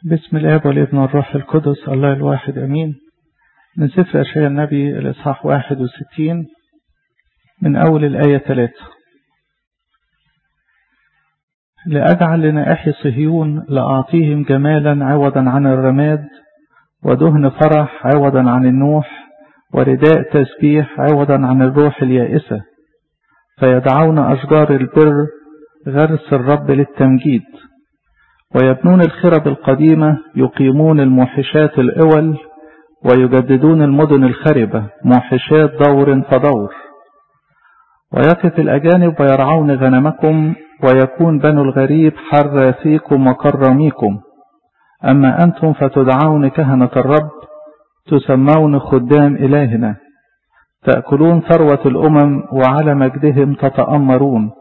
بسم الآب والابن والروح القدس الله الواحد أمين من سفر أشياء النبي الإصحاح 61 من أول الآية 3 لأجعل لنائحي صهيون لأعطيهم جمالا عوضا عن الرماد ودهن فرح عوضا عن النوح ورداء تسبيح عوضا عن الروح اليائسة فيدعون أشجار البر غرس الرب للتمجيد ويبنون الخرب القديمة يقيمون الموحشات الأول ويجددون المدن الخربة موحشات دور فدور ويقف الأجانب ويرعون غنمكم ويكون بنو الغريب حراثيكم وكرميكم أما أنتم فتدعون كهنة الرب تسمون خدام إلهنا تأكلون ثروة الأمم وعلى مجدهم تتأمرون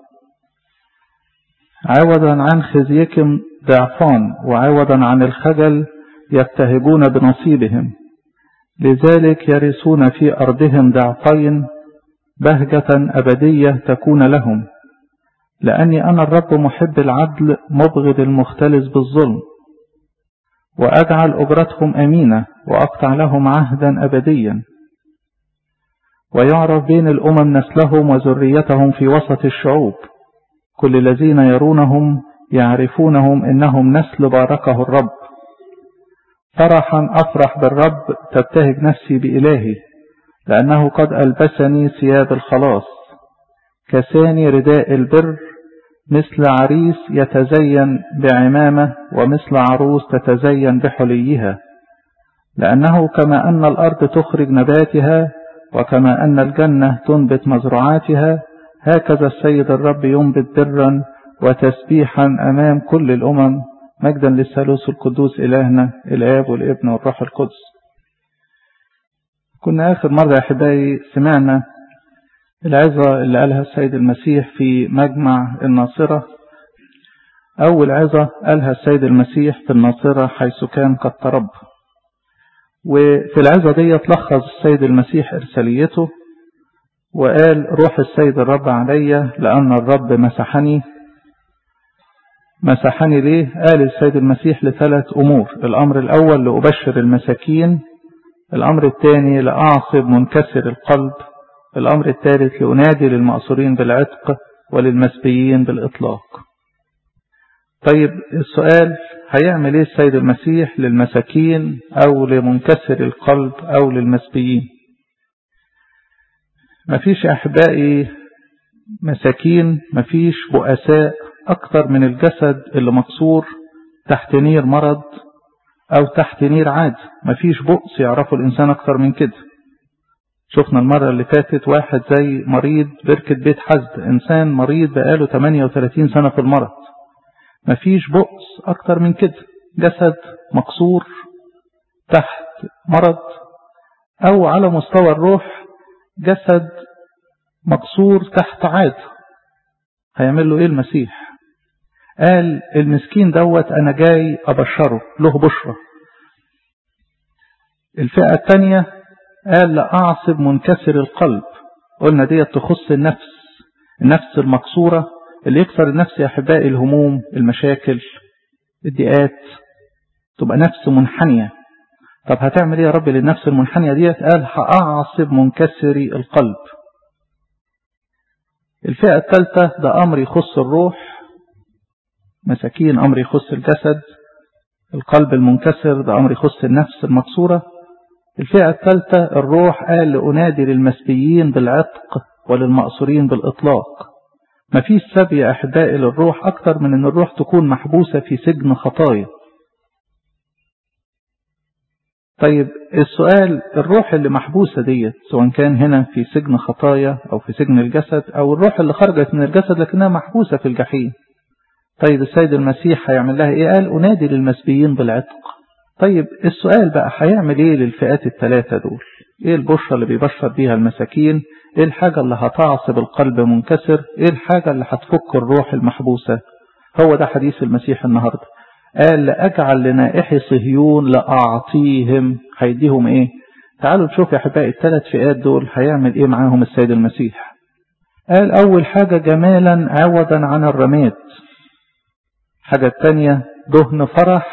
عوضا عن خزيكم ضعفان وعوضا عن الخجل يبتهجون بنصيبهم لذلك يرثون في أرضهم ضعفين بهجة أبدية تكون لهم لأني أنا الرب محب العدل مبغض المختلس بالظلم وأجعل أجرتهم أمينة وأقطع لهم عهدا أبديا ويعرف بين الأمم نسلهم وذريتهم في وسط الشعوب كل الذين يرونهم يعرفونهم إنهم نسل باركه الرب فرحا أفرح بالرب تبتهج نفسي بإلهي لأنه قد ألبسني ثياب الخلاص كساني رداء البر مثل عريس يتزين بعمامة ومثل عروس تتزين بحليها لأنه كما أن الأرض تخرج نباتها وكما أن الجنة تنبت مزروعاتها هكذا السيد الرب ينبت برا وتسبيحا أمام كل الأمم مجدا للثالوث القدوس إلهنا الآب والابن والروح القدس كنا آخر مرة يا أحبائي سمعنا العظة اللي قالها السيد المسيح في مجمع الناصرة أول عظة قالها السيد المسيح في الناصرة حيث كان قد ترب وفي العظة دي تلخص السيد المسيح إرساليته وقال روح السيد الرب علي لأن الرب مسحني مسحني ليه قال السيد المسيح لثلاث أمور الأمر الأول لأبشر المساكين الأمر الثاني لأعصب منكسر القلب الأمر الثالث لأنادي للمأسورين بالعتق وللمسبيين بالإطلاق طيب السؤال هيعمل ايه السيد المسيح للمساكين أو لمنكسر القلب أو للمسبيين مفيش أحبائي مساكين مفيش بؤساء أكتر من الجسد اللي مكسور تحت نير مرض أو تحت نير عادي مفيش بؤس يعرفه الإنسان أكتر من كده شفنا المرة اللي فاتت واحد زي مريض بركة بيت حزد إنسان مريض بقاله 38 سنة في المرض مفيش بؤس أكتر من كده جسد مكسور تحت مرض أو على مستوى الروح جسد مكسور تحت عاد هيعمل له ايه المسيح قال المسكين دوت انا جاي ابشره له بشرة الفئة الثانية قال لأعصب منكسر القلب قلنا ديت تخص النفس النفس المكسورة اللي يكسر النفس يا أحبائي الهموم المشاكل الضيقات تبقى نفس منحنية طب هتعمل ايه يا رب للنفس المنحنية ديت قال هأعصب منكسري القلب الفئة الثالثة ده أمر يخص الروح مساكين أمر يخص الجسد القلب المنكسر ده أمر يخص النفس المكسورة الفئة الثالثة الروح قال لأنادي للمسبيين بالعتق وللمأسورين بالإطلاق مفيش سبي يا أحبائي للروح أكتر من أن الروح تكون محبوسة في سجن خطايا طيب السؤال الروح اللي محبوسة ديت سواء كان هنا في سجن خطايا أو في سجن الجسد أو الروح اللي خرجت من الجسد لكنها محبوسة في الجحيم طيب السيد المسيح هيعمل لها إيه قال أنادي للمسبيين بالعتق طيب السؤال بقى هيعمل إيه للفئات الثلاثة دول إيه البشرة اللي بيبشر بيها المساكين إيه الحاجة اللي هتعصب القلب منكسر إيه الحاجة اللي هتفك الروح المحبوسة هو ده حديث المسيح النهاردة قال لأجعل لنائحي صهيون لأعطيهم هيديهم ايه تعالوا نشوف يا احبائي الثلاث فئات دول هيعمل ايه معاهم السيد المسيح قال اول حاجة جمالا عوضا عن الرماد حاجة الثانية دهن فرح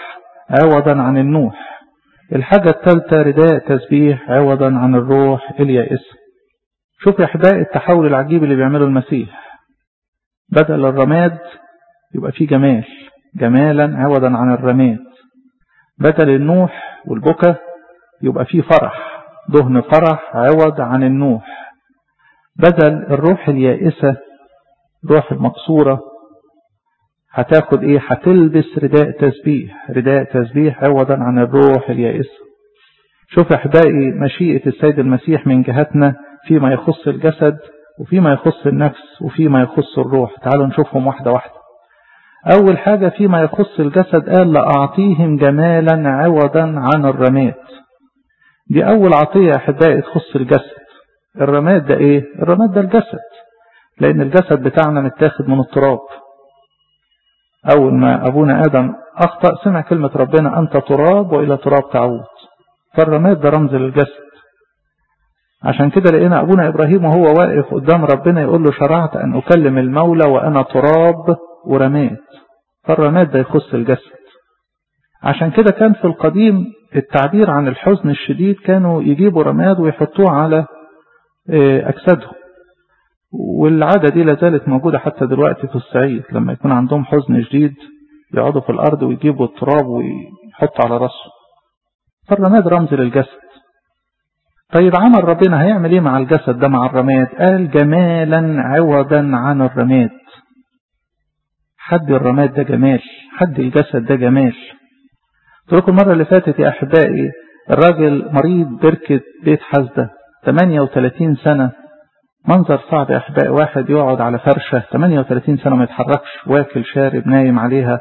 عوضا عن النوح الحاجة الثالثة رداء تسبيح عوضا عن الروح اليائسة شوف يا أحبائي التحول العجيب اللي بيعمله المسيح بدل الرماد يبقى فيه جمال جمالا عوضا عن الرماد بدل النوح والبكا يبقى فيه فرح دهن فرح عوض عن النوح بدل الروح اليائسة روح المقصورة هتاخد ايه هتلبس رداء تسبيح رداء تسبيح عوضا عن الروح اليائسة شوف احبائي مشيئة السيد المسيح من جهتنا فيما يخص الجسد وفيما يخص النفس وفيما يخص الروح تعالوا نشوفهم واحدة واحدة أول حاجة فيما يخص الجسد قال لأعطيهم جمالا عوضا عن الرماد دي أول عطية أحبائي تخص الجسد الرماد ده إيه؟ الرماد ده الجسد لأن الجسد بتاعنا متاخد من التراب أول ما أبونا آدم أخطأ سمع كلمة ربنا أنت تراب وإلى تراب تعود فالرماد ده رمز للجسد عشان كده لقينا أبونا إبراهيم وهو واقف قدام ربنا يقول له شرعت أن أكلم المولى وأنا تراب ورماد فالرماد ده يخص الجسد عشان كده كان في القديم التعبير عن الحزن الشديد كانوا يجيبوا رماد ويحطوه على أجسادهم والعادة دي لازالت موجودة حتى دلوقتي في الصعيد لما يكون عندهم حزن شديد يقعدوا في الأرض ويجيبوا التراب ويحطوا على راسه فالرماد رمز للجسد طيب عمل ربنا هيعمل ايه مع الجسد ده مع الرماد قال جمالا عوضا عن الرماد حد الرماد ده جمال حد الجسد ده جمال قلت المرة اللي فاتت يا أحبائي الراجل مريض بركة بيت حزدة 38 سنة منظر صعب يا أحبائي واحد يقعد على فرشة 38 سنة ما يتحركش واكل شارب نايم عليها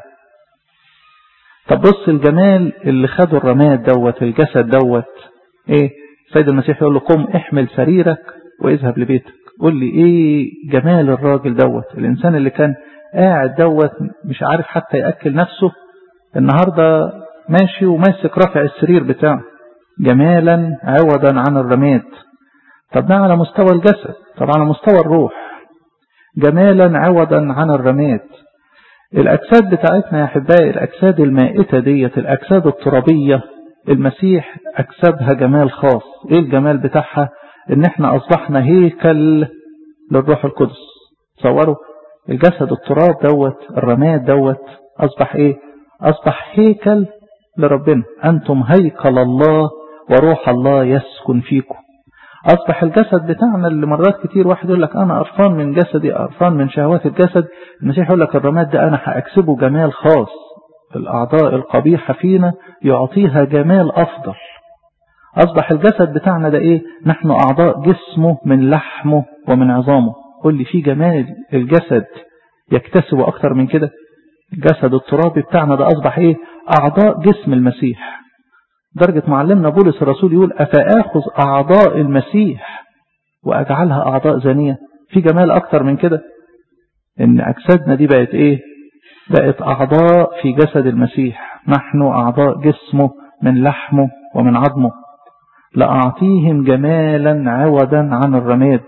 طب بص الجمال اللي خده الرماد دوت الجسد دوت ايه السيد المسيح يقول له قم احمل سريرك واذهب لبيتك قول لي ايه جمال الراجل دوت الانسان اللي كان قاعد دوت مش عارف حتى يأكل نفسه النهاردة ماشي وماسك رافع السرير بتاعه جمالا عوضا عن الرماد طب ده على مستوى الجسد طب على مستوى الروح جمالا عوضا عن الرماد الأجساد بتاعتنا يا أحبائي الأجساد المائتة ديت الأجساد الترابية المسيح أكسبها جمال خاص إيه الجمال بتاعها إن إحنا أصبحنا هيكل للروح القدس تصوروا الجسد التراب دوت الرماد دوت أصبح إيه أصبح هيكل لربنا أنتم هيكل الله وروح الله يسكن فيكم أصبح الجسد بتاعنا اللي مرات كتير واحد يقول لك أنا قرفان من جسدي قرفان من شهوات الجسد المسيح يقول لك الرماد ده أنا هأكسبه جمال خاص الأعضاء القبيحة فينا يعطيها جمال أفضل أصبح الجسد بتاعنا ده إيه نحن أعضاء جسمه من لحمه ومن عظامه قل لي في جمال الجسد يكتسب أكتر من كده الجسد الترابي بتاعنا ده أصبح إيه أعضاء جسم المسيح درجة معلمنا بولس الرسول يقول أفآخذ أعضاء المسيح وأجعلها أعضاء زانية في جمال أكتر من كده إن أجسادنا دي بقت إيه بقت أعضاء في جسد المسيح نحن أعضاء جسمه من لحمه ومن عظمه لأعطيهم جمالا عوضا عن الرماد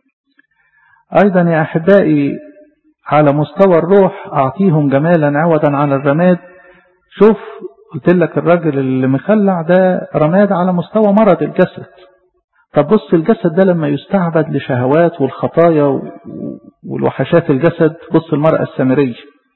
أيضا يا أحبائي على مستوى الروح أعطيهم جمالا عوضا عن الرماد شوف قلت لك الراجل اللي مخلع ده رماد على مستوى مرض الجسد طب بص الجسد ده لما يستعبد لشهوات والخطايا والوحشات الجسد بص المرأة السامرية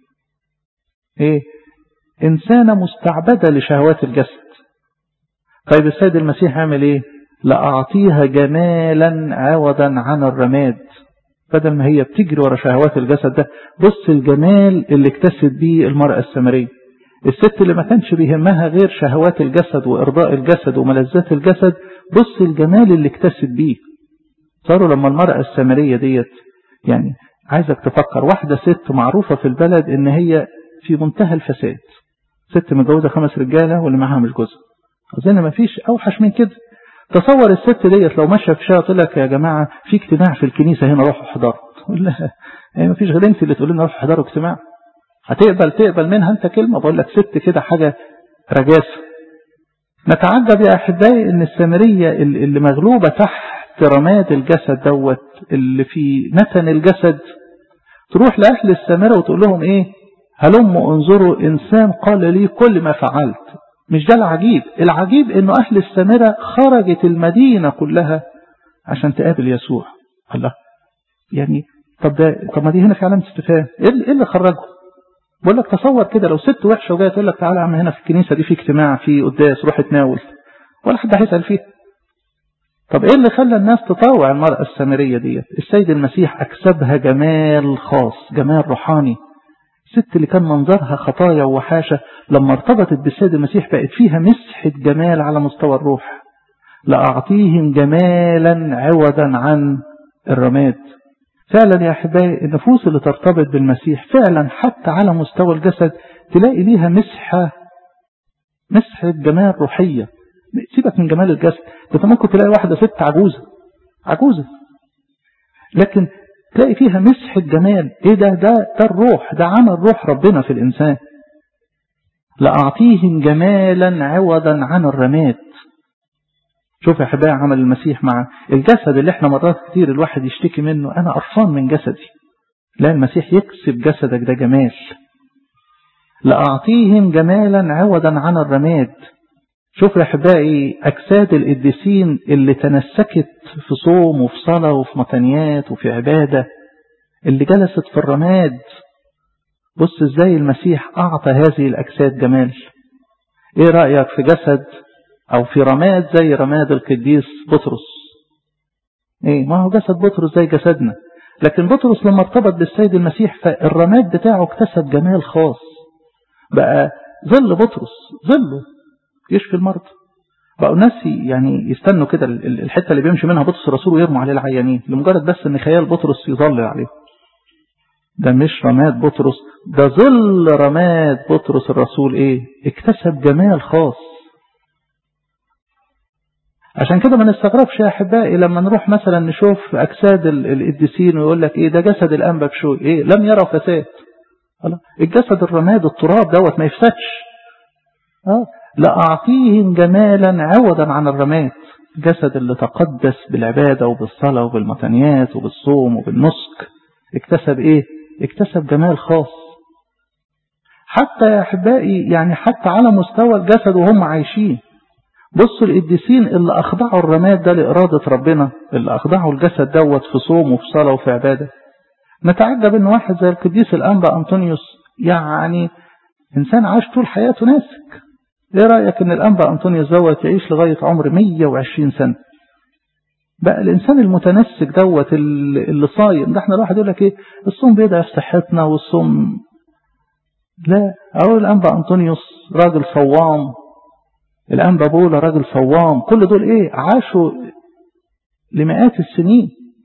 ايه انسانة مستعبدة لشهوات الجسد طيب السيد المسيح عمل ايه لأعطيها جمالا عوضا عن الرماد بدل ما هي بتجري ورا شهوات الجسد ده بص الجمال اللي اكتسب بيه المرأة السامرية الست اللي ما كانش بيهمها غير شهوات الجسد وإرضاء الجسد وملذات الجسد بص الجمال اللي اكتسب بيه صاروا لما المرأة السامرية ديت يعني عايزك تفكر واحدة ست معروفة في البلد ان هي في منتهى الفساد ست متجوزة خمس رجالة واللي معاها مش جوزها أظن ما فيش أوحش من كده تصور الست ديت لو ماشيه في شارع تقول لك يا جماعة في اجتماع في الكنيسة هنا روحوا احضروا تقول لها يعني ما فيش غير انت اللي تقول لنا روحوا احضروا اجتماع هتقبل تقبل منها انت كلمة بقول لك ست كده حاجة رجاسة نتعجب يا أحبائي ان السامرية اللي مغلوبة تحت رماد الجسد دوت اللي في نتن الجسد تروح لأهل السامرة وتقول لهم ايه هلم انظروا إنسان قال لي كل ما فعلت مش ده العجيب العجيب انه أهل السامرة خرجت المدينة كلها عشان تقابل يسوع الله يعني طب ده طب ما دي هنا في علامة استفهام ايه اللي خرجه بقول لك تصور كده لو ست وحشة وجاية تقول لك تعالى يا عم هنا في الكنيسة دي في اجتماع في قداس روح اتناول ولا حد هيسأل فيه طب ايه اللي خلى الناس تطاوع المرأة السامرية دي السيد المسيح اكسبها جمال خاص جمال روحاني الست اللي كان منظرها خطايا ووحاشة لما ارتبطت بالسيد المسيح بقت فيها مسحة جمال على مستوى الروح لأعطيهم جمالا عوضا عن الرماد فعلا يا أحبائي النفوس اللي ترتبط بالمسيح فعلا حتى على مستوى الجسد تلاقي ليها مسحة مسحة جمال روحية سيبك من جمال الجسد انت ممكن تلاقي واحدة ست عجوزة عجوزة لكن تلاقي فيها مسحة جمال ايه ده ده ده الروح ده عمل روح ربنا في الإنسان لأعطيهم جمالا عوضا عن الرماد شوف يا حبايا عمل المسيح مع الجسد اللي احنا مرات كتير الواحد يشتكي منه انا قرفان من جسدي لا المسيح يكسب جسدك ده جمال لأعطيهم جمالا عوضا عن الرماد شوف يا احبائي اجساد القديسين اللي تنسكت في صوم وفي صلاة وفي متنيات وفي عبادة اللي جلست في الرماد بص ازاي المسيح اعطى هذه الاجساد جمال ايه رأيك في جسد او في رماد زي رماد القديس بطرس ايه ما هو جسد بطرس زي جسدنا لكن بطرس لما ارتبط بالسيد المسيح فالرماد بتاعه اكتسب جمال خاص بقى ظل بطرس ظله يشفي المرضى بقوا الناس يعني يستنوا كده الحته اللي بيمشي منها بطرس الرسول ويرموا عليه العيانين لمجرد بس ان خيال بطرس يظلل عليه ده مش رماد بطرس ده ظل رماد بطرس الرسول ايه اكتسب جمال خاص عشان كده ما نستغربش يا احبائي لما نروح مثلا نشوف اجساد القديسين ويقول لك ايه ده جسد الانبا بشوي ايه لم يرى فساد الجسد الرماد التراب دوت ما يفسدش اه لأعطيهم جمالا عوضا عن الرماد جسد اللي تقدس بالعبادة وبالصلاة وبالمتنيات وبالصوم وبالنسك اكتسب ايه اكتسب جمال خاص حتى يا احبائي يعني حتى على مستوى الجسد وهم عايشين بصوا القديسين اللي اخضعوا الرماد ده لإرادة ربنا اللي اخضعوا الجسد دوت في صوم وفي صلاة وفي عبادة نتعجب ان واحد زي القديس الانبا انطونيوس يعني انسان عاش طول حياته ناسك ايه رأيك ان الانبا انطونيوس دوت يعيش لغاية عمر 120 سنة بقى الانسان المتنسك دوت اللي صايم ده احنا الواحد يقول لك ايه الصوم بيضعف صحتنا والصوم لا اقول الانبا انطونيوس راجل صوام الانبا بولا راجل صوام كل دول ايه عاشوا لمئات السنين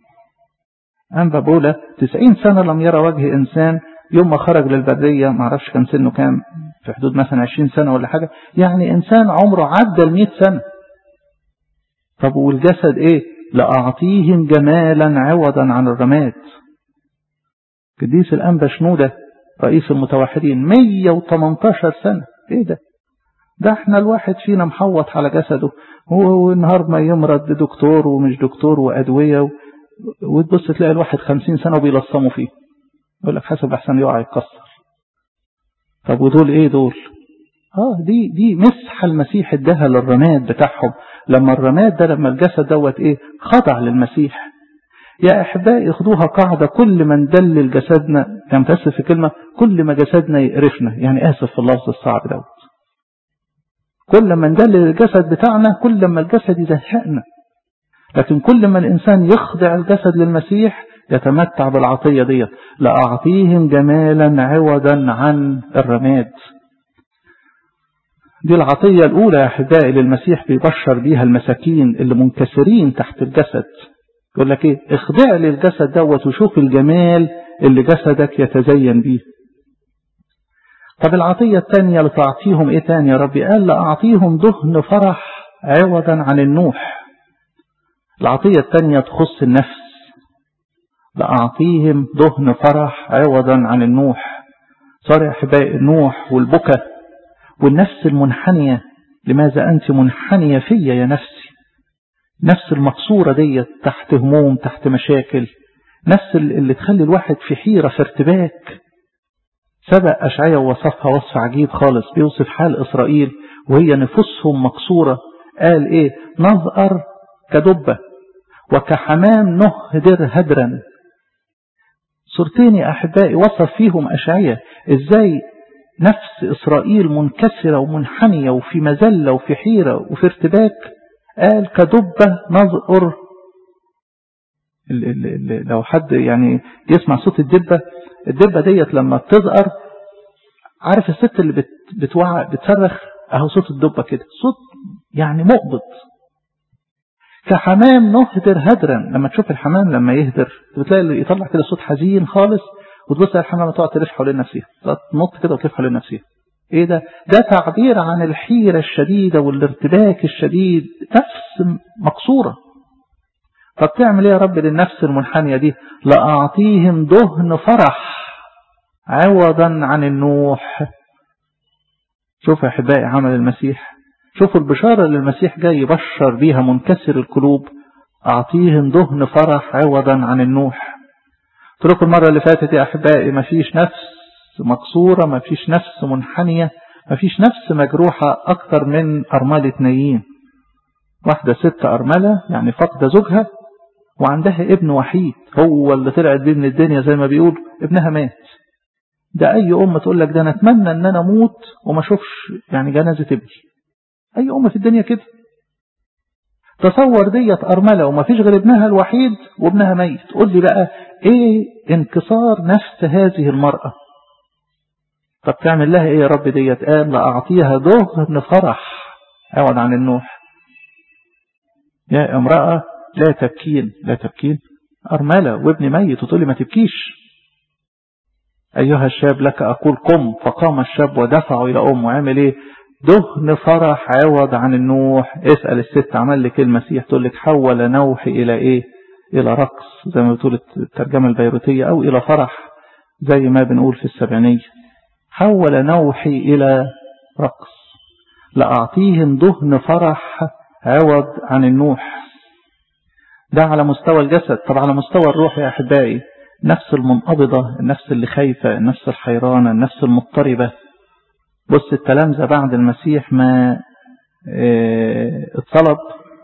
انبا بولا 90 سنة لم يرى وجه انسان يوم ما خرج للبرية ما اعرفش كان سنه كام في حدود مثلا 20 سنة ولا حاجة يعني إنسان عمره عدى ال 100 سنة طب والجسد إيه لأعطيهم جمالا عوضا عن الرماد قديس الأنبا شنودة رئيس المتوحدين 118 سنة إيه ده ده احنا الواحد فينا محوط على جسده هو النهار ما يمرض دكتور ومش دكتور وأدوية و... وتبص تلاقي الواحد 50 سنة وبيلصموا فيه يقول لك حسب أحسن يقع يتكسر طب ودول ايه دول اه دي دي مسحة المسيح اداها للرماد بتاعهم لما الرماد ده لما الجسد دوت ايه خضع للمسيح يا احبائي خدوها قاعدة كل ما ندلل جسدنا يعني متأسف في كلمة كل ما جسدنا يقرفنا يعني اسف في اللفظ الصعب دوت كل ما ندلل الجسد بتاعنا كل ما الجسد يزهقنا لكن كل ما الانسان يخضع الجسد للمسيح يتمتع بالعطية ديت لأعطيهم جمالا عوضا عن الرماد دي العطية الأولى يا أحبائي للمسيح بيبشر بيها المساكين اللي منكسرين تحت الجسد يقول لك إيه اخضع للجسد دوت وشوف الجمال اللي جسدك يتزين بيه طب العطية الثانية لتعطيهم إيه تاني يا ربي قال لأعطيهم دهن فرح عوضا عن النوح العطية الثانية تخص النفس لأعطيهم دهن فرح عوضا عن النوح صار يا أحبائي النوح والبكى والنفس المنحنية لماذا أنت منحنية فيا يا نفسي نفس المقصورة دي تحت هموم تحت مشاكل نفس اللي تخلي الواحد في حيرة في ارتباك سبق أشعية ووصفها وصف عجيب خالص بيوصف حال إسرائيل وهي نفوسهم مكسورة قال إيه نظأر كدبة وكحمام نهدر هدرا صورتين يا أحبائي وصف فيهم أشعية إزاي نفس إسرائيل منكسرة ومنحنية وفي مزلة وفي حيرة وفي ارتباك قال كدبة نظأر لو حد يعني يسمع صوت الدبة الدبة ديت لما بتزقر عارف الست اللي بت بتوع بتصرخ اهو صوت الدبة كده صوت يعني مقبض كحمام نهدر هدرا لما تشوف الحمام لما يهدر بتلاقي اللي يطلع كده صوت حزين خالص وتبص على الحمامة تقعد تلف حوالين نفسها تنط كده وتلف حوالين نفسها ايه ده ده تعبير عن الحيرة الشديدة والارتباك الشديد نفس مقصورة طب تعمل ايه يا رب للنفس المنحنية دي لأعطيهم دهن فرح عوضا عن النوح شوف يا احبائي عمل المسيح شوفوا البشارة اللي المسيح جاي يبشر بيها منكسر القلوب أعطيهم دهن فرح عوضا عن النوح قلت لكم المرة اللي فاتت يا أحبائي مفيش نفس مكسورة مفيش نفس منحنية مفيش نفس مجروحة أكتر من أرملة نايين واحدة ست أرملة يعني فقد زوجها وعندها ابن وحيد هو اللي طلعت بيه من الدنيا زي ما بيقول ابنها مات ده أي أم تقول لك ده أنا أتمنى أن أنا أموت وما أشوفش يعني جنازة ابني أي أم في الدنيا كده تصور ديت أرملة وما فيش غير ابنها الوحيد وابنها ميت قول لي بقى إيه انكسار نفس هذه المرأة طب تعمل لها إيه يا رب ديت قال لأعطيها دهن فرح عوض عن النوح يا امرأة لا تبكين لا تبكين أرملة وابن ميت وتقول لي ما تبكيش أيها الشاب لك أقول قم فقام الشاب ودفعه إلى أمه وعمل إيه دهن فرح عوض عن النوح اسأل الست عمل لك المسيح تقول لك حول نوحي إلى إيه إلى رقص زي ما بتقول الترجمة البيروتية أو إلى فرح زي ما بنقول في السبعينية حول نوحي إلى رقص لأعطيهم دهن فرح عوض عن النوح ده على مستوى الجسد طب على مستوى الروح يا أحبائي النفس المنقبضة النفس اللي خايفة النفس الحيرانة النفس المضطربة بص التلامذة بعد المسيح ما اه اتصلب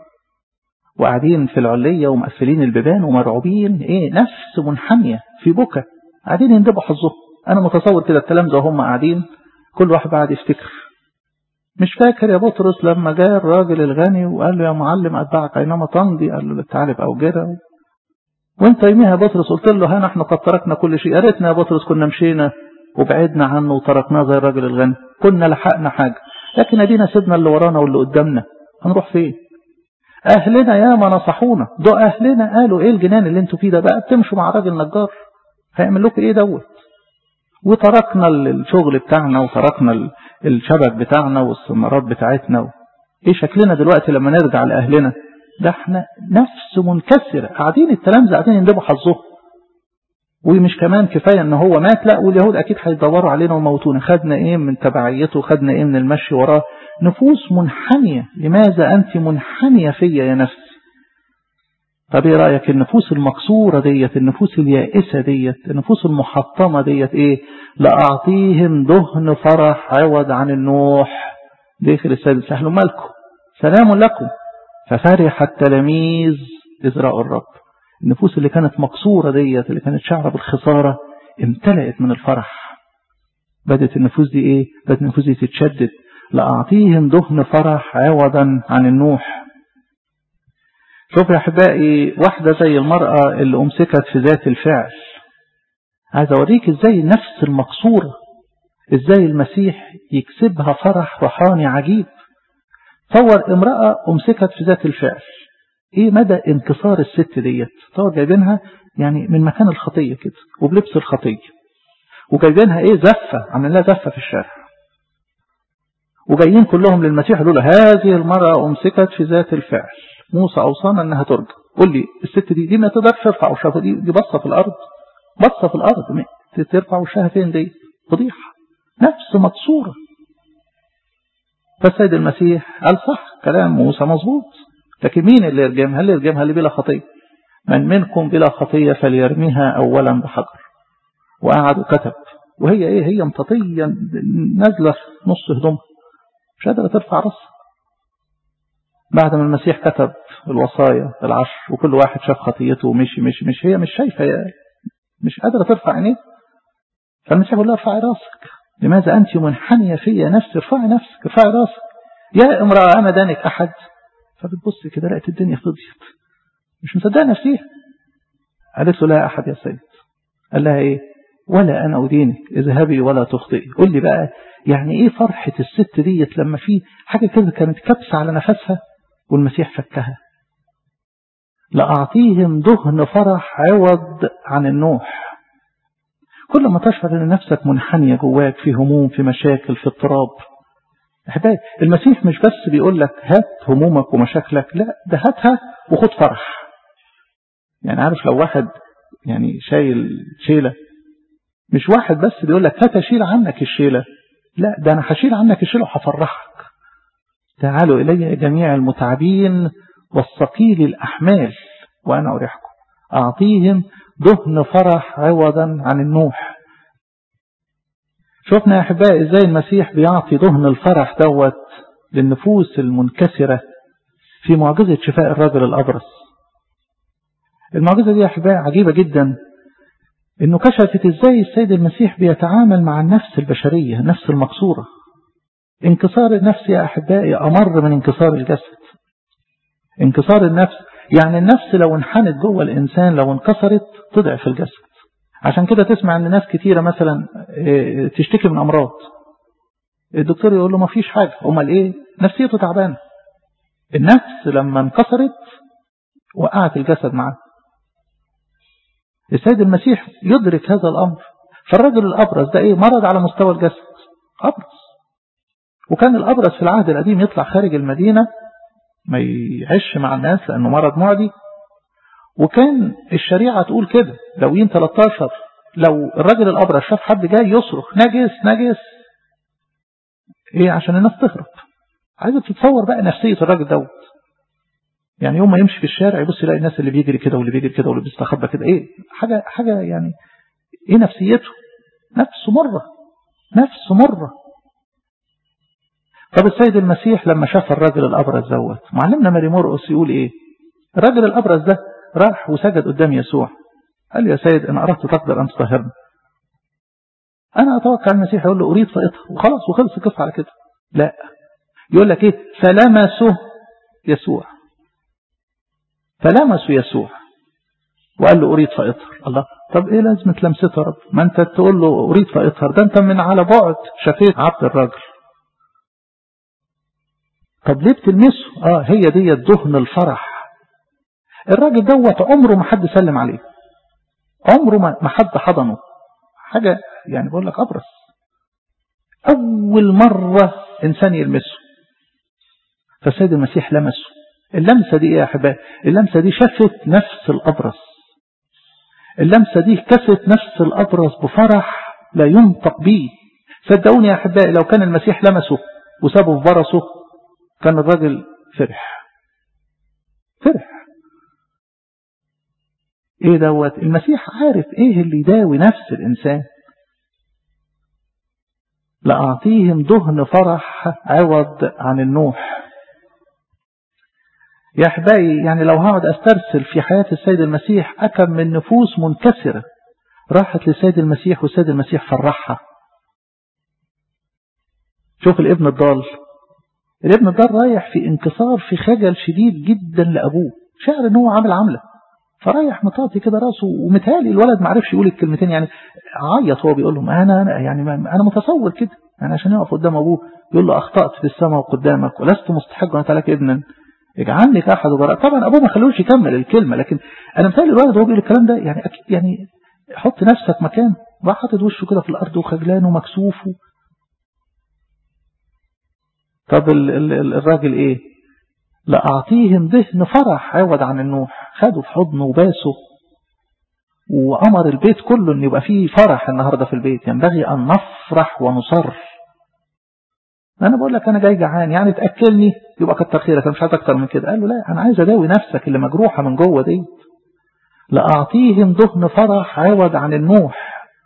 وقاعدين في العلية ومقفلين البيبان ومرعوبين ايه نفس منحنية في بكى قاعدين يندبوا حظهم انا متصور كده التلامذة وهم قاعدين كل واحد قاعد يفتكر مش فاكر يا بطرس لما جاء الراجل الغني وقال له يا معلم أتبعك أينما تمضي قال له تعالى بأوجرة وانت يوميها يا بطرس قلت له ها نحن قد تركنا كل شيء يا ريتنا يا بطرس كنا مشينا وبعدنا عنه وتركناه زي الراجل الغني كنا لحقنا حاجة لكن ادينا سيبنا اللي ورانا واللي قدامنا هنروح فين اهلنا يا ما نصحونا ده اهلنا قالوا ايه الجنان اللي انتوا فيه ده بقى بتمشوا مع راجل نجار هيعمل لكم ايه دوت وتركنا الشغل بتاعنا وتركنا الشبك بتاعنا والثمرات بتاعتنا ايه شكلنا دلوقتي لما نرجع لأهلنا ده احنا نفس منكسرة قاعدين التلامذة قاعدين يندبوا حظهم ومش كمان كفاية ان هو مات لا واليهود اكيد هيدوروا علينا وموتونا خدنا ايه من تبعيته خدنا ايه من المشي وراه نفوس منحنية لماذا انت منحنية فيا يا نفسي طب ايه رأيك النفوس المكسورة ديت النفوس اليائسة ديت النفوس المحطمة ديت ايه لأعطيهم دهن فرح عوض عن النوح داخل السادس سهل مالكم سلام لكم ففرح التلاميذ إذ رأوا الرب النفوس اللي كانت مكسورة ديت اللي كانت شعرة بالخسارة امتلأت من الفرح بدأت النفوس دي ايه بدأت النفوس دي تتشدد لأعطيهم دهن فرح عوضا عن النوح شوف يا أحبائي واحدة زي المرأة اللي أمسكت في ذات الفعل عايز أوريك إزاي النفس المقصورة إزاي المسيح يكسبها فرح روحاني عجيب تصور امرأة أمسكت في ذات الفعل إيه مدى انتصار الست ديت تصور جايبينها يعني من مكان الخطية كده وبلبس الخطية وجايبينها إيه زفة عاملين لها زفة في الشارع وجايين كلهم للمسيح يقولوا له هذه المرأة أمسكت في ذات الفعل موسى أوصانا أنها ترجع قول لي الست دي دي ما تقدرش ترفع وشها دي, دي بصة في الأرض بصة في الأرض ترفع وشها فين دي فضيحة نفس مكسورة فالسيد المسيح قال صح كلام موسى مظبوط لكن مين اللي يرجمها اللي يرجمها اللي بلا خطية من منكم بلا خطية فليرميها أولا بحجر وقعد وكتب وهي ايه هي مطاطية نازلة في نص هدومها مش قادرة ترفع راسها بعد ما المسيح كتب الوصايا العشر وكل واحد شاف خطيته ومشي مشي مش هي مش شايفة مش قادرة ترفع عينيه فالمسيح يقول لها ارفعي راسك لماذا أنت منحنية في نفسي ارفعي نفسك ارفعي راسك يا امرأة أنا دانك أحد فبتبص كده لقيت الدنيا فضيت مش مصدقة نفسيها قالت له لا أحد يا سيد قال لها إيه ولا أنا أدينك اذهبي ولا تخطئي قول لي بقى يعني إيه فرحة الست ديت لما في حاجة كده كانت كبسة على نفسها والمسيح فكها لأعطيهم دهن فرح عوض عن النوح كل ما تشعر أن نفسك منحنية جواك في هموم في مشاكل في اضطراب أحبائي المسيح مش بس بيقول لك هات همومك ومشاكلك لا ده هاتها وخد فرح يعني عارف لو واحد يعني شايل شيلة مش واحد بس بيقول لك هات اشيل عنك الشيلة لا ده انا هشيل عنك الشيلة وهفرحك تعالوا الي جميع المتعبين والثقيل الاحمال وانا اريحكم اعطيهم دهن فرح عوضا عن النوح شفنا يا احبائي ازاي المسيح بيعطي دهن الفرح دوت للنفوس المنكسرة في معجزة شفاء الرجل الأبرص المعجزة دي يا أحبائي عجيبة جدا إنه كشفت إزاي السيد المسيح بيتعامل مع النفس البشرية النفس المكسورة انكسار النفس يا أحبائي أمر من انكسار الجسد انكسار النفس يعني النفس لو انحنت جوه الإنسان لو انكسرت تضعف الجسد عشان كده تسمع ان ناس كتيرة مثلا تشتكي من أمراض الدكتور يقول له ما فيش حاجة امال ايه نفسيته تعبانة النفس لما انكسرت وقعت الجسد معاه السيد المسيح يدرك هذا الأمر فالرجل الأبرز ده إيه مرض على مستوى الجسد أبرز وكان الأبرز في العهد القديم يطلع خارج المدينة ما يعيش مع الناس لأنه مرض معدي وكان الشريعة تقول كده لو ين 13 لو الرجل الأبرز شاف حد جاي يصرخ نجس نجس إيه عشان الناس تهرب عايزة تتصور بقى نفسية الراجل دوت يعني يوم ما يمشي في الشارع يبص يلاقي الناس اللي بيجري كده واللي بيجري كده واللي بيستخبى كده ايه حاجة حاجة يعني ايه نفسيته نفسه مرة نفسه مرة طب السيد المسيح لما شاف الراجل الأبرز دوت معلمنا ماري مرقس يقول ايه الراجل الأبرز ده راح وسجد قدام يسوع قال يا سيد إن أردت تقدر أن تطهرني أنا أتوقع المسيح يقول له أريد فائطة وخلاص وخلص القصة على كده لا يقول لك إيه فلمسه يسوع فلمسه يسوع وقال له أريد فائطهر الله طب إيه لازمة لمسته يا رب ما أنت تقول له أريد فائطهر ده أنت من على بعد شفيت عبد الراجل طب ليه بتلمسه آه هي دي دهن الفرح الراجل دوت عمره ما حد سلم عليه عمره ما حد حضنه حاجة يعني بقول لك أبرص أول مرة إنسان يلمسه فالسيد المسيح لمسه اللمسة دي إيه يا أحبائي اللمسة دي شفت نفس الأبرص اللمسة دي كست نفس الأبرص بفرح لا ينطق به صدقوني يا أحبائي لو كان المسيح لمسه وسابه في برصه كان الراجل فرح فرح ايه دوت المسيح عارف ايه اللي يداوي نفس الانسان لأعطيهم دهن فرح عوض عن النوح يا أحبائي يعني لو هقعد أسترسل في حياة السيد المسيح أكم من نفوس منكسرة راحت للسيد المسيح والسيد المسيح فرحها شوف الابن الضال الابن الضال رايح في انكسار في خجل شديد جدا لأبوه شعر ان هو عامل عمله فرايح مطاطي كده راسه ومتهالي الولد ما عرفش يقول الكلمتين يعني عيط هو بيقول لهم انا انا يعني انا متصور كده يعني عشان يقف قدام ابوه يقول له اخطات في السماء وقدامك ولست مستحق ان لك ابنا اجعلني كاحد وبراء طبعا ابوه ما خلوش يكمل الكلمه لكن انا مثال الولد وهو بيقول الكلام ده يعني أكيد يعني حط نفسك مكان راح حاطط وشه كده في الارض وخجلان ومكسوف طب ال ال ال الراجل ايه لأعطيهم دهن فرح عوض عن النوح خدوا في حضنه وباسه وأمر البيت كله أن يبقى فيه فرح النهاردة في البيت ينبغي أن نفرح ونصر أنا بقول لك أنا جاي جعان يعني تأكلني يبقى كتر خيرك أنا مش عايز أكتر من كده قال له لا أنا عايز أداوي نفسك اللي مجروحة من جوه دي لأعطيهم دهن فرح عوض عن النوح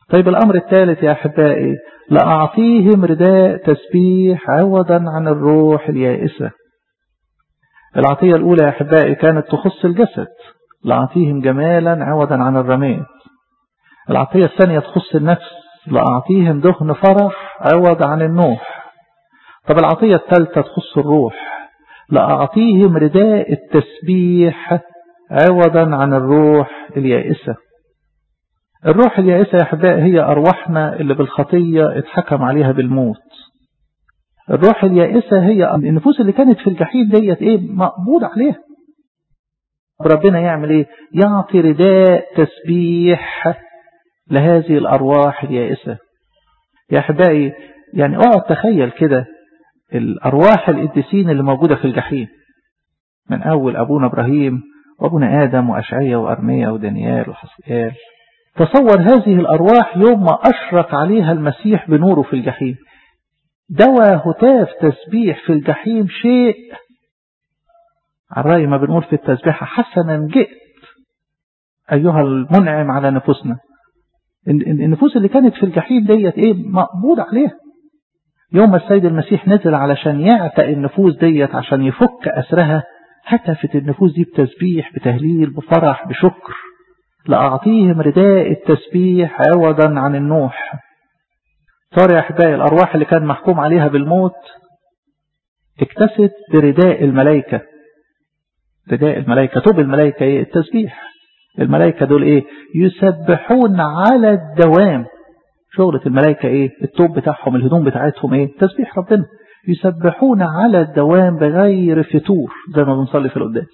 طيب الأمر الثالث يا أحبائي لأعطيهم رداء تسبيح عوضا عن الروح اليائسة العطية الأولى يا أحبائي كانت تخص الجسد لأعطيهم جمالا عوضا عن الرماد العطية الثانية تخص النفس لأعطيهم دهن فرح عوض عن النوح طب العطية الثالثة تخص الروح لأعطيهم رداء التسبيح عوضا عن الروح اليائسة الروح اليائسة يا أحبائي هي أرواحنا اللي بالخطية اتحكم عليها بالموت الروح اليائسة هي النفوس اللي كانت في الجحيم ديت ايه مقبوض عليها ربنا يعمل ايه يعطي رداء تسبيح لهذه الأرواح اليائسة يا أحبائي يعني اقعد تخيل كده الأرواح القديسين اللي موجودة في الجحيم من أول أبونا إبراهيم وأبونا آدم وأشعية وأرمية ودانيال وحسقيال تصور هذه الأرواح يوم ما أشرق عليها المسيح بنوره في الجحيم دوا هتاف تسبيح في الجحيم شيء على رأي ما بنقول في التسبيحة حسنا جئت أيها المنعم على نفوسنا النفوس اللي كانت في الجحيم ديت ايه مقبوض عليها يوم السيد المسيح نزل علشان يعتق النفوس ديت عشان يفك أسرها هتفت النفوس دي بتسبيح بتهليل بفرح بشكر لأعطيهم رداء التسبيح عوضا عن النوح صار يا أحبائي الأرواح اللي كان محكوم عليها بالموت اكتست برداء الملائكة رداء الملائكة طوب الملائكة ايه التسبيح الملائكة دول ايه يسبحون على الدوام شغلة الملائكة ايه التوب بتاعهم الهدوم بتاعتهم ايه تسبيح ربنا يسبحون على الدوام بغير فتور زي ما بنصلي في القداس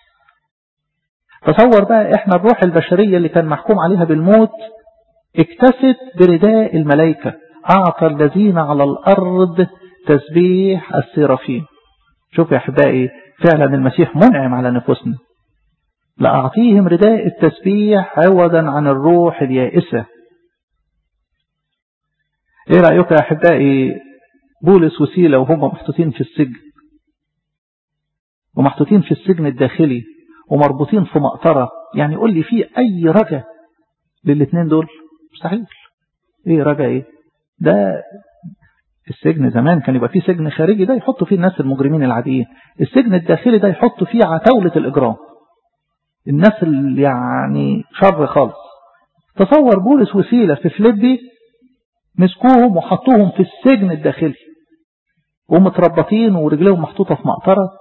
تصور بقى احنا الروح البشرية اللي كان محكوم عليها بالموت اكتست برداء الملائكة أعطى الذين على الأرض تسبيح السرافين شوف يا أحبائي فعلا المسيح منعم على نفوسنا لأعطيهم رداء التسبيح عوضا عن الروح اليائسة ايه رأيك يا أحبائي بولس وسيلة وهم محطوطين في السجن ومحطوطين في السجن الداخلي ومربوطين في مقطرة يعني قول لي في أي رجع للاثنين دول مستحيل ايه رجع ايه ده السجن زمان كان يبقى فيه سجن خارجي ده يحطوا فيه الناس المجرمين العاديين السجن الداخلي ده يحطوا فيه عتاولة الإجرام الناس اللي يعني شر خالص تصور بولس وسيلة في فليبي مسكوهم وحطوهم في السجن الداخلي ومتربطين ورجلهم محطوطة في مقطرة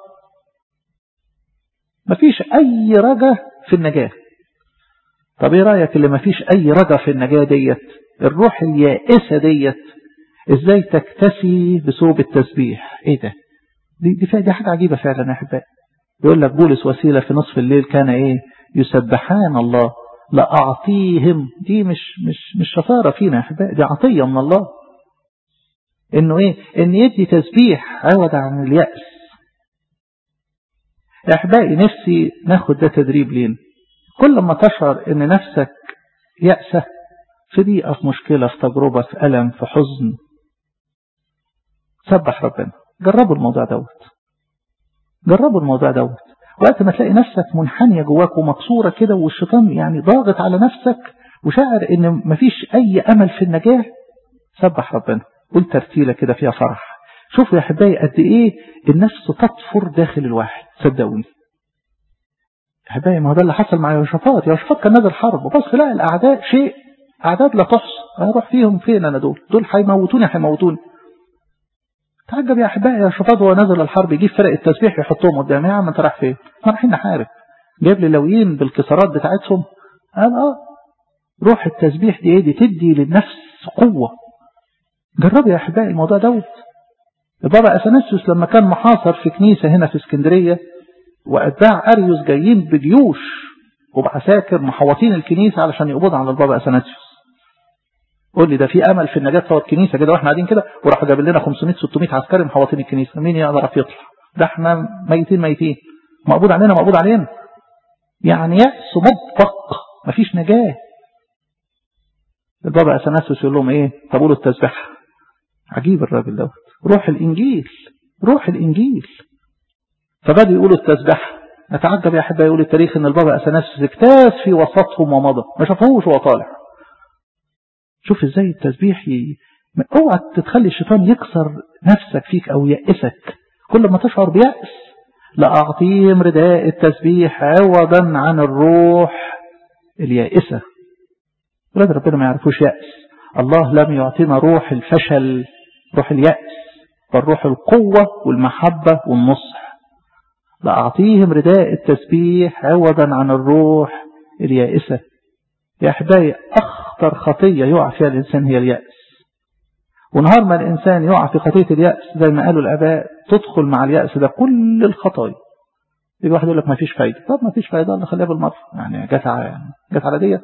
مفيش أي رجا في النجاة طب ايه رأيك اللي مفيش أي رجا في النجاة ديت الروح اليائسة ديت ازاي تكتسي بثوب التسبيح ايه ده دي, دي, دي حاجة عجيبة فعلا يا احبائي يقول لك بولس وسيلة في نصف الليل كان ايه يسبحان الله لأعطيهم دي مش مش مش شطارة فينا يا احبائي دي عطية من الله انه ايه ان يدي تسبيح عوض عن اليأس يا احبائي نفسي ناخد ده تدريب لينا كل ما تشعر ان نفسك يأسة في ضيقة في مشكلة في تجربة في ألم في حزن سبح ربنا جربوا الموضوع دوت جربوا الموضوع دوت وقت ما تلاقي نفسك منحنية جواك ومكسورة كده والشيطان يعني ضاغط على نفسك وشاعر ان مفيش اي امل في النجاة سبح ربنا قول ترتيلة كده فيها فرح شوفوا يا حبايبي قد ايه النفس تطفر داخل الواحد صدقوني حبايبي ما هو ده اللي حصل مع يوشفاط يوشفاط كان نازل حرب وبص لا الاعداء شيء اعداد لا تحصى اروح فيهم فين انا دول دول هيموتوني هيموتوني تعجب يا احبائي يا شفاط وهو نازل الحرب يجيب فرق التسبيح يحطهم قدامي يا عم انت رايح فين؟ احنا رايحين نحارب جايب لي لويين بالكسرات بتاعتهم قال اه روح التسبيح دي ايه دي تدي للنفس قوه جربوا يا احبائي الموضوع دوت البابا اثناسيوس لما كان محاصر في كنيسه هنا في اسكندريه واتباع اريوس جايين بجيوش وبعساكر محوطين الكنيسه علشان يقبضوا على البابا اثناسيوس قول لي ده في امل في النجاه فوق الكنيسه كده واحنا قاعدين كده وراحوا جايبين لنا 500 600 عسكري محوطين الكنيسه مين يقدر يطلع ده احنا ميتين ميتين مقبوض علينا مقبوض علينا يعني يأس مطلق مفيش نجاه البابا اثناسيوس يقول لهم ايه طب قولوا التسبيح عجيب الراجل دوت روح الانجيل روح الانجيل فبدأوا يقولوا التسبيح نتعجب يا احبائي يقول التاريخ ان البابا اثناسيوس اجتاز في وسطهم ومضى ما شافوهوش وهو طالع شوف ازاي التسبيح ي... اوعى تتخلي الشيطان يكسر نفسك فيك او يأسك كل ما تشعر بيأس لأعطيهم رداء التسبيح عوضا عن الروح اليائسة ولاد ربنا ما يعرفوش يأس الله لم يعطينا روح الفشل روح اليأس بل روح القوة والمحبة والنصح لأعطيهم رداء التسبيح عوضا عن الروح اليائسة يا أحبائي أخطر خطية يقع فيها الإنسان هي اليأس ونهار ما الإنسان يقع في خطية اليأس زي ما قالوا الآباء تدخل مع اليأس ده كل الخطايا يجي واحد يقول لك ما فيش فايدة طب ما فيش فايدة الله خليها بالمرة يعني جت على جت على ديت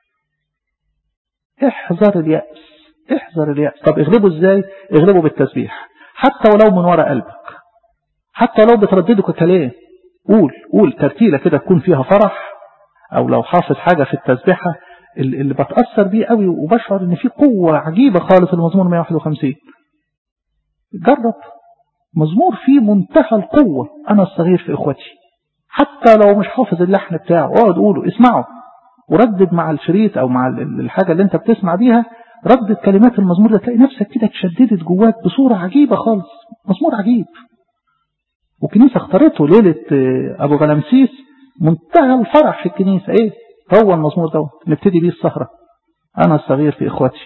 احذر اليأس احذر اليأس طب اغلبه ازاي اغلبه بالتسبيح حتى ولو من وراء قلبك حتى لو بتردده ككلام قول قول ترتيلة كده تكون فيها فرح او لو حافظ حاجة في التسبيحة اللي بتأثر بيه قوي وبشعر ان في قوة عجيبة خالص المزمور 151 جرب مزمور فيه منتهى القوة انا الصغير في اخوتي حتى لو مش حافظ اللحن بتاعه اقعد قوله اسمعه وردد مع الشريط او مع الحاجة اللي انت بتسمع بيها ردد كلمات المزمور ده تلاقي نفسك كده اتشددت جواك بصورة عجيبة خالص مزمور عجيب والكنيسة اختارته ليلة ابو غلمسيس منتهى الفرح في الكنيسة ايه هو المزمور ده نبتدي بيه السهرة انا الصغير في اخوتي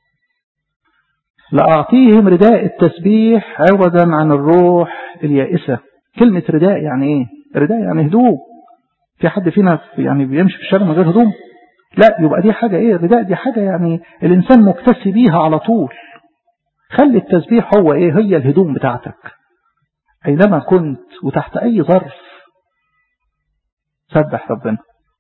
لأعطيهم رداء التسبيح عوضا عن الروح اليائسة كلمة رداء يعني ايه رداء يعني هدوء في حد فينا يعني بيمشي في الشارع من غير هدوم لا يبقى دي حاجة ايه الرداء دي حاجة يعني الانسان مكتسي بيها على طول خلي التسبيح هو ايه هي الهدوم بتاعتك اينما كنت وتحت اي ظرف سبح ربنا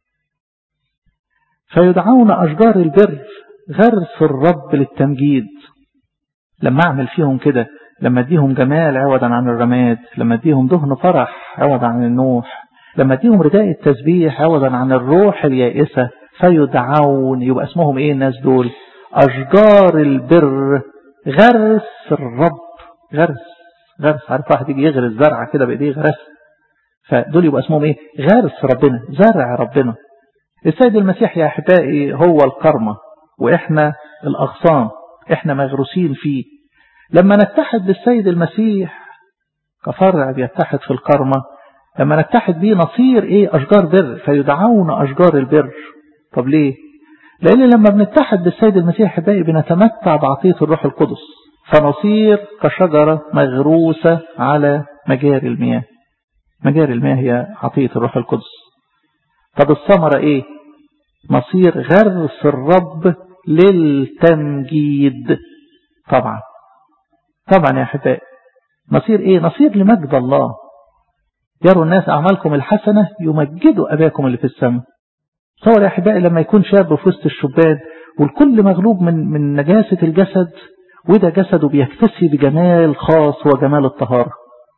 فيدعون أشجار البر غرس الرب للتمجيد لما أعمل فيهم كده لما اديهم جمال عوضا عن الرماد لما اديهم دهن فرح عوضا عن النوح لما اديهم رداء التسبيح عوضا عن الروح اليائسة فيدعون يبقى اسمهم ايه الناس دول أشجار البر غرس الرب غرس غرس عارف واحد يجي يغرس زرعة كده بإيديه غرس فدول يبقى اسمهم ايه غرس ربنا زرع ربنا السيد المسيح يا أحبائي هو الكرمة وإحنا الأغصان إحنا مغروسين فيه لما نتحد بالسيد المسيح كفرع بيتحد في الكرمة لما نتحد بيه نصير إيه أشجار بر فيدعون أشجار البر طب ليه لأن لما بنتحد بالسيد المسيح أحبائي بنتمتع بعطية الروح القدس فنصير كشجرة مغروسة على مجاري المياه مجاري المياه هي عطية الروح القدس طب الثمرة ايه مصير غرس الرب للتمجيد طبعا طبعا يا حبائي مصير ايه مصير لمجد الله يروا الناس أعمالكم الحسنة يمجدوا أباكم اللي في السماء تصور يا أحبائي لما يكون شاب في وسط الشبان والكل مغلوب من من نجاسة الجسد وده جسده بيكتسي بجمال خاص هو جمال الطهارة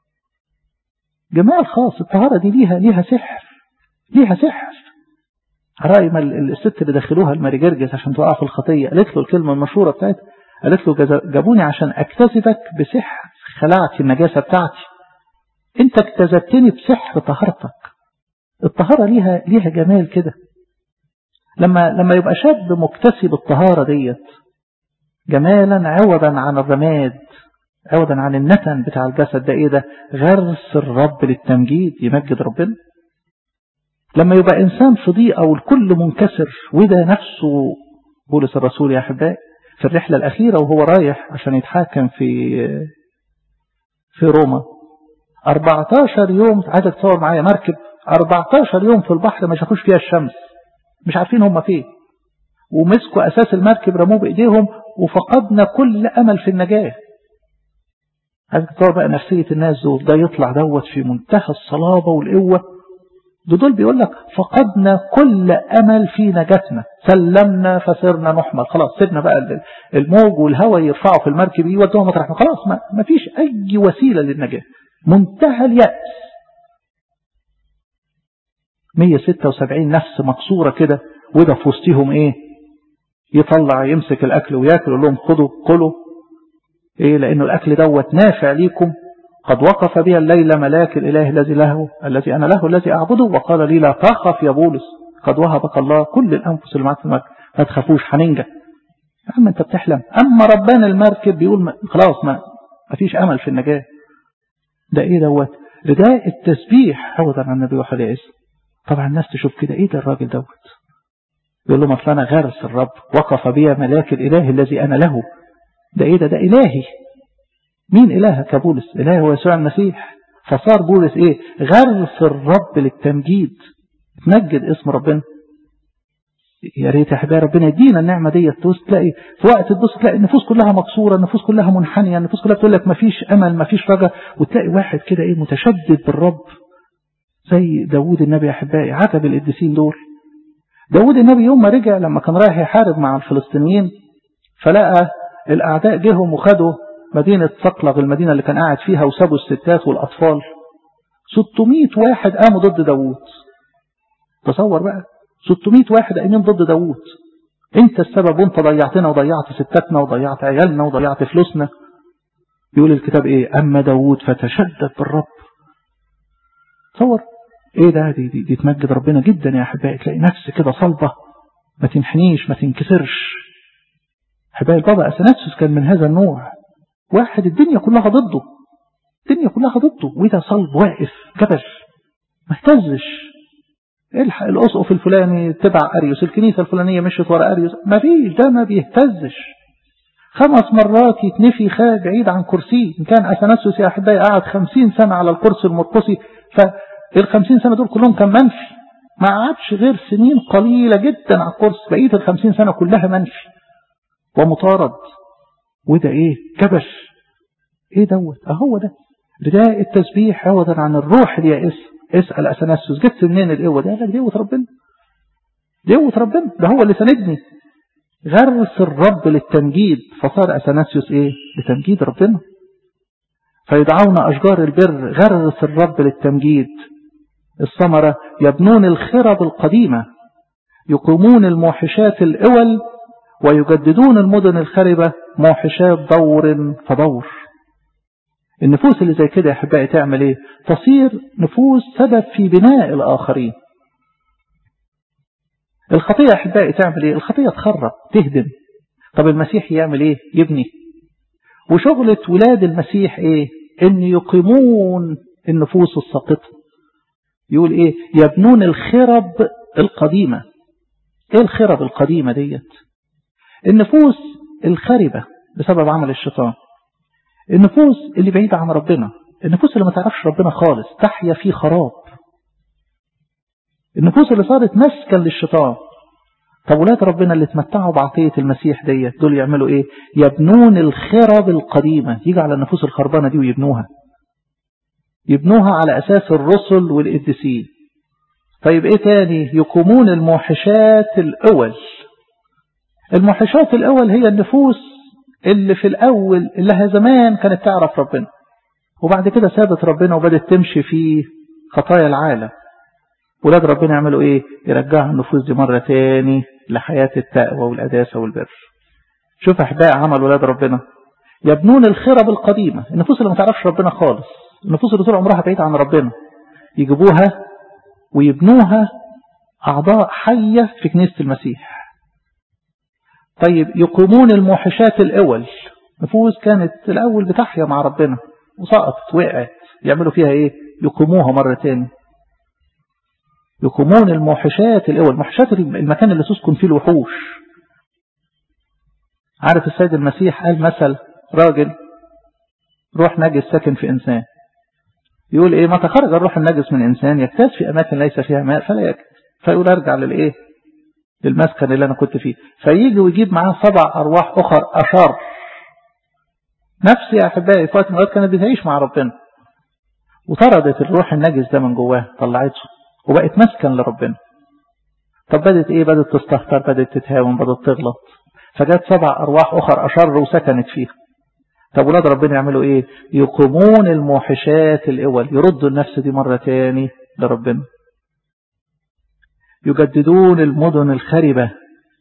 جمال خاص الطهارة دي ليها ليها سحر ليها سحر رأي ما الست اللي دخلوها الماري جرجس عشان توقع في الخطية قالت له الكلمة المشهورة بتاعتها قالت له جابوني عشان اكتسبك بسحر خلعت النجاسة بتاعتي انت اكتسبتني بسحر طهارتك الطهارة ليها ليها جمال كده لما لما يبقى شاب مكتسب الطهارة ديت جمالا عوضا عن الرماد عوضا عن النتن بتاع الجسد ده ايه ده غرس الرب للتمجيد يمجد ربنا لما يبقى إنسان في ضيقة والكل منكسر وده نفسه بولس الرسول يا أحبائي في الرحلة الأخيرة وهو رايح عشان يتحاكم في في روما 14 يوم عايزك تصور معايا مركب 14 يوم في البحر ما شافوش فيها الشمس مش عارفين هم فين ومسكوا أساس المركب رموه بإيديهم وفقدنا كل أمل في النجاة عايزك تصور بقى نفسية الناس دول ده يطلع دوت في منتهى الصلابة والقوة دول بيقول لك فقدنا كل أمل في نجاتنا سلمنا فصرنا نحمل خلاص سيبنا بقى الموج والهواء يرفعوا في المركب يودوها مطرح خلاص ما, ما فيش أي وسيلة للنجاة منتهى اليأس 176 نفس مكسورة كده وده في وسطهم ايه يطلع يمسك الأكل وياكل يقول لهم خدوا كلوا ايه لأنه الأكل دوت نافع ليكم قد وقف بي الليلة ملاك الإله الذي له الذي أنا له الذي أعبده وقال لي لا تخف يا بولس قد وهبك الله كل الأنفس اللي معك في المركب ما تخافوش هننجح يا عم انت بتحلم اما ربان المركب بيقول ما خلاص ما مفيش امل في النجاة ده ايه دوت رداء التسبيح عوضا عن النبي وحلي اسم طبعا الناس تشوف كده ايه ده الراجل دوت يقول له مثلا انا غرس الرب وقف بي ملاك الاله الذي انا له ده ايه ده ده الهي مين الهك يا بولس اله هو يسوع المسيح فصار بولس ايه غرس الرب للتمجيد تمجد اسم ربنا يا ريت يا حبايبي ربنا يدينا النعمه ديت تبص تلاقي في وقت تبص تلاقي النفوس كلها مكسوره النفوس كلها منحنيه النفوس كلها بتقول لك ما فيش امل ما فيش رجا وتلاقي واحد كده ايه متشدد بالرب زي داوود النبي يا احبائي عتب القديسين دول داوود النبي يوم ما رجع لما كان رايح يحارب مع الفلسطينيين فلقى الاعداء جهم وخدوا مدينه صقلغ المدينه اللي كان قاعد فيها وسابوا الستات والاطفال 600 واحد قاموا ضد داوود تصور بقى 600 واحد قايمين ضد داوود انت السبب وانت ضيعتنا وضيعت ستاتنا وضيعت عيالنا وضيعت فلوسنا يقول الكتاب ايه اما داوود فتشدد بالرب تصور ايه ده دي, دي, دي تمجد ربنا جدا يا احبائي تلاقي نفس كده صلبة ما تنحنيش ما تنكسرش احبائي البابا اثناسيوس كان من هذا النوع واحد الدنيا كلها ضده الدنيا كلها ضده وده صلب واقف جبل ما اهتزش الحق الاسقف الفلاني تبع اريوس الكنيسه الفلانيه مشيت ورا اريوس ما فيش ده ما بيهتزش خمس مرات يتنفي خارج بعيد عن كرسيه ان كان اثناسيوس يا احبائي قعد خمسين سنه على الكرسي المرقصي فالخمسين سنه دول كلهم كان منفي ما قعدش غير سنين قليله جدا على الكرسي بقيه الخمسين سنه كلها منفي ومطارد وده ايه كبش ايه دوت اهو ده رداء التسبيح عوضا عن الروح اليائس اسأل أثناسيوس جبت منين القوة دي قال لك دي قوة ربنا دي قوة ربنا ده هو اللي ساندني غرس الرب للتمجيد فصار أثناسيوس ايه لتمجيد ربنا فيدعون أشجار البر غرس الرب للتمجيد الثمرة يبنون الخرب القديمة يقومون الموحشات الأول ويجددون المدن الخربة موحشات دور فدور النفوس اللي زي كده يا احبائي تعمل ايه تصير نفوس سبب في بناء الاخرين الخطيه يا احبائي تعمل ايه الخطيه تخرب تهدم طب المسيح يعمل ايه يبني وشغله ولاد المسيح ايه ان يقيمون النفوس الساقطه يقول ايه يبنون الخرب القديمه ايه الخرب القديمه ديت النفوس الخربه بسبب عمل الشيطان النفوس اللي بعيدة عن ربنا النفوس اللي ما تعرفش ربنا خالص تحيا في خراب النفوس اللي صارت مسكا للشيطان طب ولاد ربنا اللي اتمتعوا بعطية المسيح ديت دول يعملوا ايه يبنون الخرب القديمة يجي على النفوس الخربانة دي ويبنوها يبنوها على أساس الرسل والقديسين طيب ايه تاني يقومون الموحشات الأول الموحشات الأول هي النفوس اللي في الأول اللي لها زمان كانت تعرف ربنا وبعد كده سابت ربنا وبدت تمشي في خطايا العالم ولاد ربنا يعملوا ايه يرجعوا النفوس دي مرة تاني لحياة التقوى والقداسة والبر شوف احباء عمل ولاد ربنا يبنون الخرب القديمة النفوس اللي ما تعرفش ربنا خالص النفوس اللي طول عمرها بعيد عن ربنا يجيبوها ويبنوها أعضاء حية في كنيسة المسيح طيب يقومون الموحشات الأول نفوس كانت الأول بتحيا مع ربنا وسقطت وقعت يعملوا فيها ايه يقوموها مرة تاني يقومون الموحشات الأول الموحشات المكان اللي تسكن فيه الوحوش عارف السيد المسيح قال مثل راجل روح نجس ساكن في إنسان يقول ايه متى خرج الروح النجس من إنسان يجتاز في أماكن ليس فيها ماء فلا يجد فيقول ارجع للإيه للمسكن اللي أنا كنت فيه فيجي ويجيب معاه سبع أرواح أخر أشر نفسي يا أحبائي في وقت من الأوقات كانت بتعيش مع ربنا وطردت الروح النجس ده من جواه طلعته وبقت مسكن لربنا طب بدت ايه بدت تستهتر بدت تتهاون بدت تغلط فجت سبع أرواح أخر أشر وسكنت فيها طب ولاد ربنا يعملوا ايه يقومون الموحشات الأول يردوا النفس دي مرة تاني لربنا يجددون المدن الخربة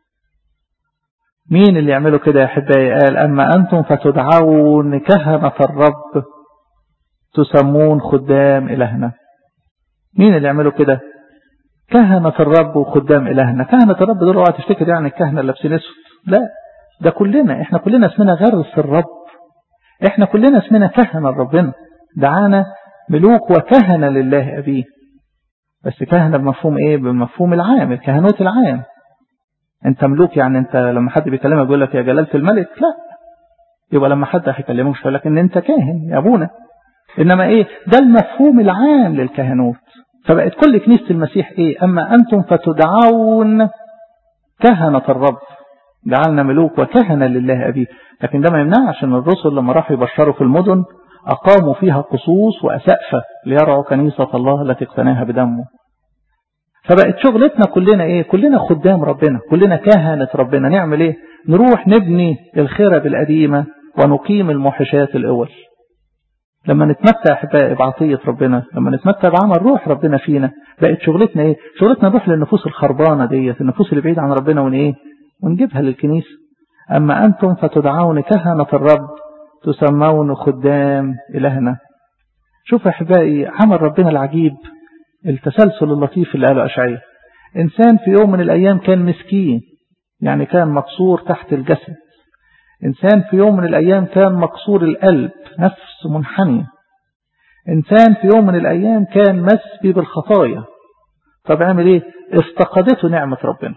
مين اللي يعملوا كده يا أحبائي قال أما أنتم فتدعون كهنة الرب تسمون خدام إلهنا مين اللي يعملوا كده كهنة الرب وخدام إلهنا كهنة الرب دول اوعى تفتكر يعني الكهنة اللي لابسين اسود لا ده كلنا احنا كلنا اسمنا غرس الرب احنا كلنا اسمنا كهنة لربنا دعانا ملوك وكهنة لله أبيه بس كهنة بمفهوم ايه بمفهوم العام الكهنوت العام انت ملوك يعني انت لما حد بيكلمك يقول لك يا جلالة الملك لا يبقى لما حد هيكلمك يقول لك ان انت كاهن يا ابونا انما ايه ده المفهوم العام للكهنوت فبقت كل كنيسة المسيح ايه اما انتم فتدعون كهنة الرب جعلنا ملوك وكهنة لله أبيه لكن ده ما يمنعش أن الرسل لما راحوا يبشروا في المدن أقاموا فيها قصوص وأسقفة ليرعوا كنيسة الله التي اقتناها بدمه فبقت شغلتنا كلنا ايه كلنا خدام ربنا كلنا كهنة ربنا نعمل ايه نروح نبني الخرب القديمة ونقيم الموحشات الأول لما نتمتع احبائي بعطية ربنا لما نتمتع بعمل روح ربنا فينا بقت شغلتنا ايه شغلتنا نروح للنفوس الخربانة ديت النفوس اللي بعيدة عن ربنا ون ايه ونجيبها للكنيسة أما أنتم فتدعون كهنة الرب تسمون خدام إلهنا شوف أحبائي عمل ربنا العجيب التسلسل اللطيف اللي قاله أشعية إنسان في يوم من الأيام كان مسكين يعني كان مكسور تحت الجسد إنسان في يوم من الأيام كان مكسور القلب نفس منحني إنسان في يوم من الأيام كان مسبي بالخطايا طب عمل إيه افتقدته نعمة ربنا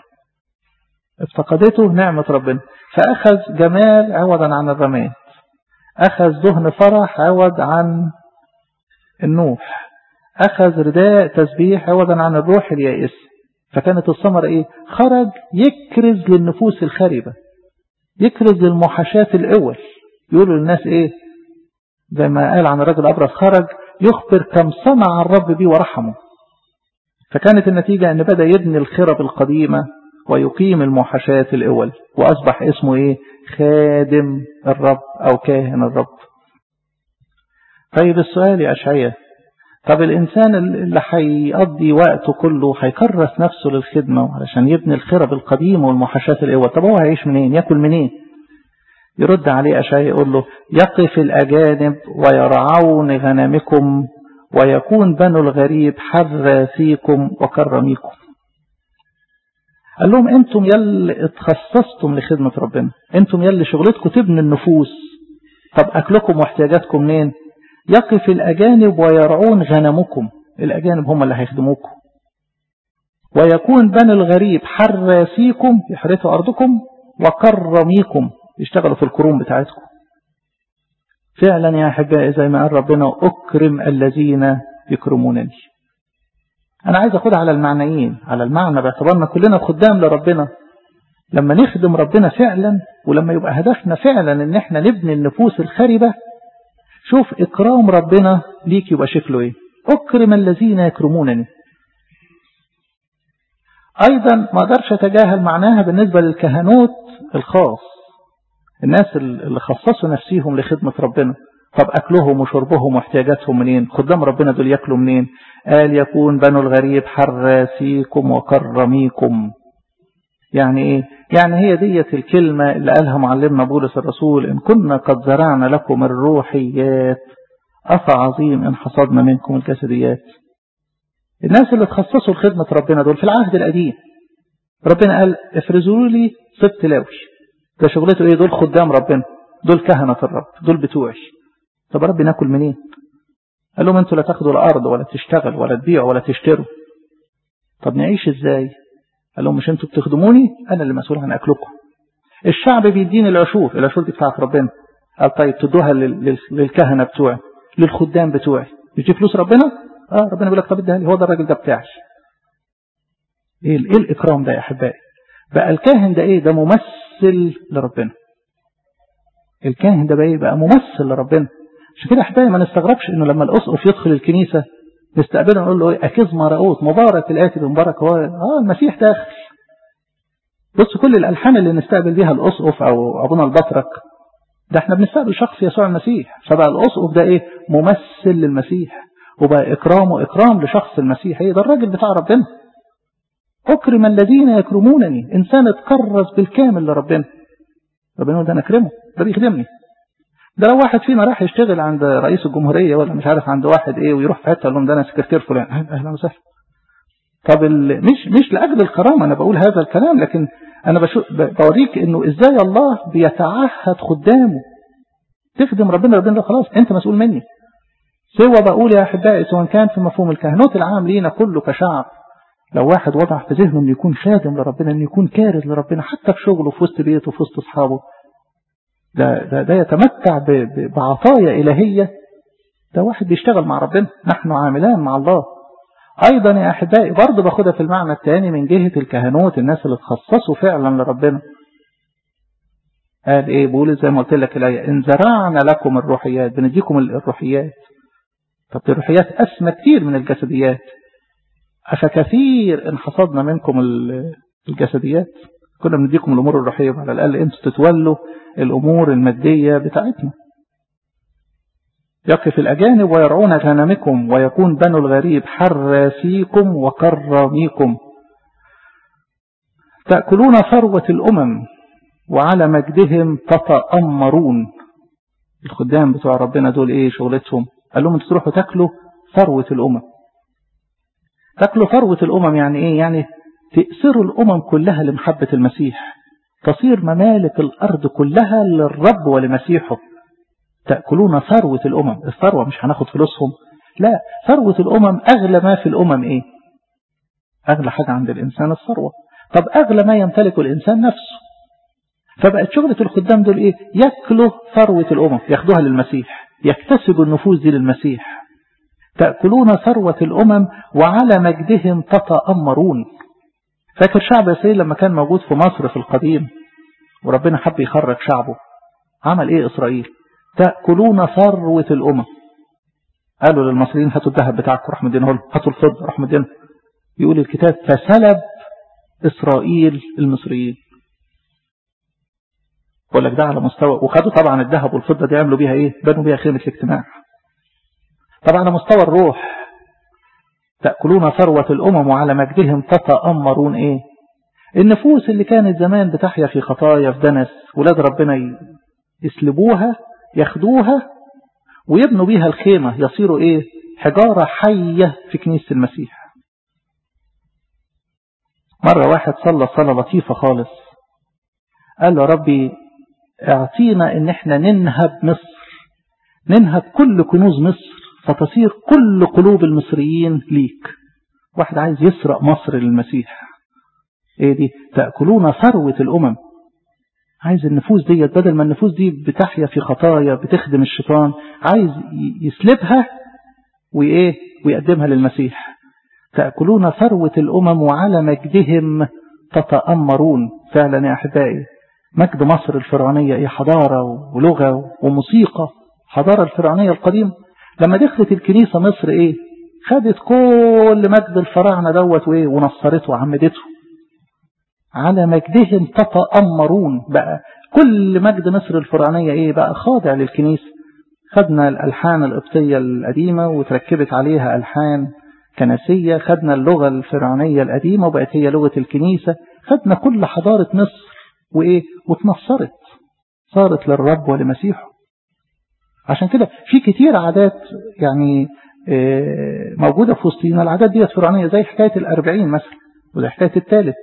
افتقدته نعمة ربنا فأخذ جمال عوضا عن الرماد أخذ دهن فرح عوض عن النوح أخذ رداء تسبيح عوضا عن الروح اليائس فكانت الثمرة إيه خرج يكرز للنفوس الخاربة يكرز للمحاشات الأول يقولوا للناس إيه زي ما قال عن الرجل أبرز خرج يخبر كم صنع الرب بيه ورحمه فكانت النتيجة أن بدأ يبني الخرب القديمة ويقيم الموحشات الأول وأصبح اسمه إيه خادم الرب أو كاهن الرب طيب السؤال يا أشعية طب الإنسان اللي هيقضي وقته كله هيكرس نفسه للخدمة علشان يبني الخرب القديمة والموحشات الأول طب هو هيعيش منين يأكل منين يرد عليه أشعية يقول له يقف الأجانب ويرعون غنمكم ويكون بنو الغريب حراثيكم وكرميكم قال لهم انتم يلي اتخصصتم لخدمة ربنا انتم يلي شغلتكم تبني النفوس طب اكلكم واحتياجاتكم منين يقف الاجانب ويرعون غنمكم الاجانب هم اللي هيخدموكم ويكون بني الغريب حراسيكم يحرثوا ارضكم وكرميكم يشتغلوا في الكروم بتاعتكم فعلا يا احبائي زي ما قال ربنا اكرم الذين يكرمونني أنا عايز أخدها على المعنيين على المعنى باعتبارنا كلنا خدام لربنا لما نخدم ربنا فعلا ولما يبقى هدفنا فعلا ان احنا نبني النفوس الخربة شوف إكرام ربنا ليك يبقى شكله ايه أكرم الذين يكرمونني أيضا ما أقدرش أتجاهل معناها بالنسبة للكهنوت الخاص الناس اللي خصصوا نفسيهم لخدمة ربنا طب أكلهم وشربهم واحتياجاتهم منين خدام ربنا دول يأكلوا منين قال يكون بنو الغريب حراسيكم وكرميكم يعني ايه يعني هي ديت الكلمة اللي قالها معلمنا بولس الرسول إن كنا قد زرعنا لكم الروحيات أفى عظيم إن حصدنا منكم الجسديات الناس اللي تخصصوا لخدمة ربنا دول في العهد القديم ربنا قال افرزوا لي سبت لاوي ده شغلته ايه دول خدام ربنا دول كهنة الرب دول بتوعي طب رب ناكل منين قال لهم انتوا لا تاخدوا الارض ولا تشتغل ولا تبيعوا ولا تشتروا طب نعيش ازاي قال لهم مش انتوا بتخدموني انا اللي مسؤول عن اكلكم الشعب بيديني العشور العشور دي بتاعت ربنا قال طيب تدوها للكهنة بتوعي للخدام بتوعي مش دي فلوس ربنا اه ربنا بيقول لك طب اديها لي هو ده الراجل ده بتاعي ايه ايه الاكرام ده يا احبائي بقى الكاهن ده ايه ده ممثل لربنا الكاهن ده بقى ايه بقى ممثل لربنا عشان كده احبائي ما نستغربش انه لما الاسقف يدخل الكنيسه نستقبله نقول له ايه اكيز مرقوت مبارك الاتي بمبارك هو اه المسيح داخل بص كل الالحان اللي نستقبل بيها الاسقف او ابونا البطرك ده احنا بنستقبل شخص يسوع المسيح فبقى الاسقف ده ايه ممثل للمسيح وبقى اكرامه اكرام لشخص المسيح ايه ده الراجل بتاع ربنا اكرم الذين يكرمونني انسان اتكرس بالكامل لربنا ربنا ده انا اكرمه ده بيخدمني ده لو واحد فينا راح يشتغل عند رئيس الجمهورية ولا مش عارف عند واحد ايه ويروح في حته يقول لهم ده انا سكرتير فلان اهلا وسهلا طب مش مش لاجل الكرامه انا بقول هذا الكلام لكن أنا بوريك إنه إزاي الله بيتعهد خدامه تخدم ربنا ربنا خلاص أنت مسؤول مني سوى بقول يا أحبائي سواء كان في مفهوم الكهنوت العام لينا كله كشعب لو واحد وضع في ذهنه انه يكون خادم لربنا انه يكون كارز لربنا حتى في شغله في وسط بيته في وسط اصحابه ده, ده, ده يتمتع بعطايا إلهية ده واحد بيشتغل مع ربنا نحن عاملان مع الله أيضا يا أحبائي برضه باخدها في المعنى الثاني من جهة الكهنوت الناس اللي تخصصوا فعلا لربنا قال إيه بقول زي ما قلت لك الآية إن زرعنا لكم الروحيات بنديكم الروحيات طب الروحيات أسمى كتير من الجسديات أفكثير إن حصدنا منكم الجسديات كنا بنديكم الأمور الروحية على الأقل أنتوا تتولوا الأمور المادية بتاعتنا يقف الأجانب ويرعون غنمكم ويكون بنو الغريب حراسيكم وكراميكم تأكلون ثروة الأمم وعلى مجدهم تتأمرون الخدام بتوع ربنا دول ايه شغلتهم قال لهم انتوا تروحوا تاكلوا ثروة الأمم تاكلوا ثروة الأمم يعني ايه يعني تأسروا الأمم كلها لمحبة المسيح تصير ممالك الأرض كلها للرب ولمسيحه تأكلون ثروة الأمم الثروة مش هناخد فلوسهم لا ثروة الأمم أغلى ما في الأمم إيه أغلى حاجة عند الإنسان الثروة طب أغلى ما يمتلكه الإنسان نفسه فبقت شغلة الخدام دول إيه يأكلوا ثروة الأمم ياخدوها للمسيح يكتسبوا النفوس دي للمسيح تأكلون ثروة الأمم وعلى مجدهم تتأمرون فاكر شعب إسرائيل لما كان موجود في مصر في القديم وربنا حب يخرج شعبه عمل إيه إسرائيل تأكلون ثروة الأمم قالوا للمصريين هاتوا الذهب بتاعكم راح مدينه لهم هاتوا الفضة راح مدينه يقول الكتاب فسلب إسرائيل المصريين بقول لك ده على مستوى وخدوا طبعا الذهب والفضة دي عملوا بيها ايه بنوا بيها خيمة الاجتماع طبعا على مستوى الروح تأكلون ثروة الأمم وعلى مجدهم تتأمرون ايه النفوس اللي كانت زمان بتحيا في خطايا في دنس ولاد ربنا يسلبوها ياخدوها ويبنوا بيها الخيمة يصيروا ايه حجارة حية في كنيسة المسيح مرة واحد صلى صلاة لطيفة خالص قال له ربي اعطينا ان احنا ننهب مصر ننهب كل كنوز مصر فتصير كل قلوب المصريين ليك واحد عايز يسرق مصر للمسيح ايه دي تأكلون ثروة الامم عايز النفوس دي بدل ما النفوس دي بتحيا في خطايا بتخدم الشيطان عايز يسلبها وايه ويقدمها للمسيح تأكلون ثروة الأمم وعلى مجدهم تتأمرون فعلا يا أحبائي مجد مصر الفرعونية ايه حضارة ولغة وموسيقى حضارة الفرعونية القديمة لما دخلت الكنيسة مصر ايه خدت كل مجد الفراعنة دوت وايه ونصرته وعمدته على مجدهم تتأمرون بقى كل مجد مصر الفرعونية ايه بقى خاضع للكنيسة خدنا الألحان القبطية القديمة وتركبت عليها ألحان كنسية خدنا اللغة الفرعونية القديمة وبقت هي لغة الكنيسة خدنا كل حضارة مصر وإيه وتنصرت صارت للرب ولمسيحه عشان كده في كتير عادات يعني موجودة في وسطينا العادات ديت فرعونية زي حكاية الأربعين مثلا وزي حكاية الثالث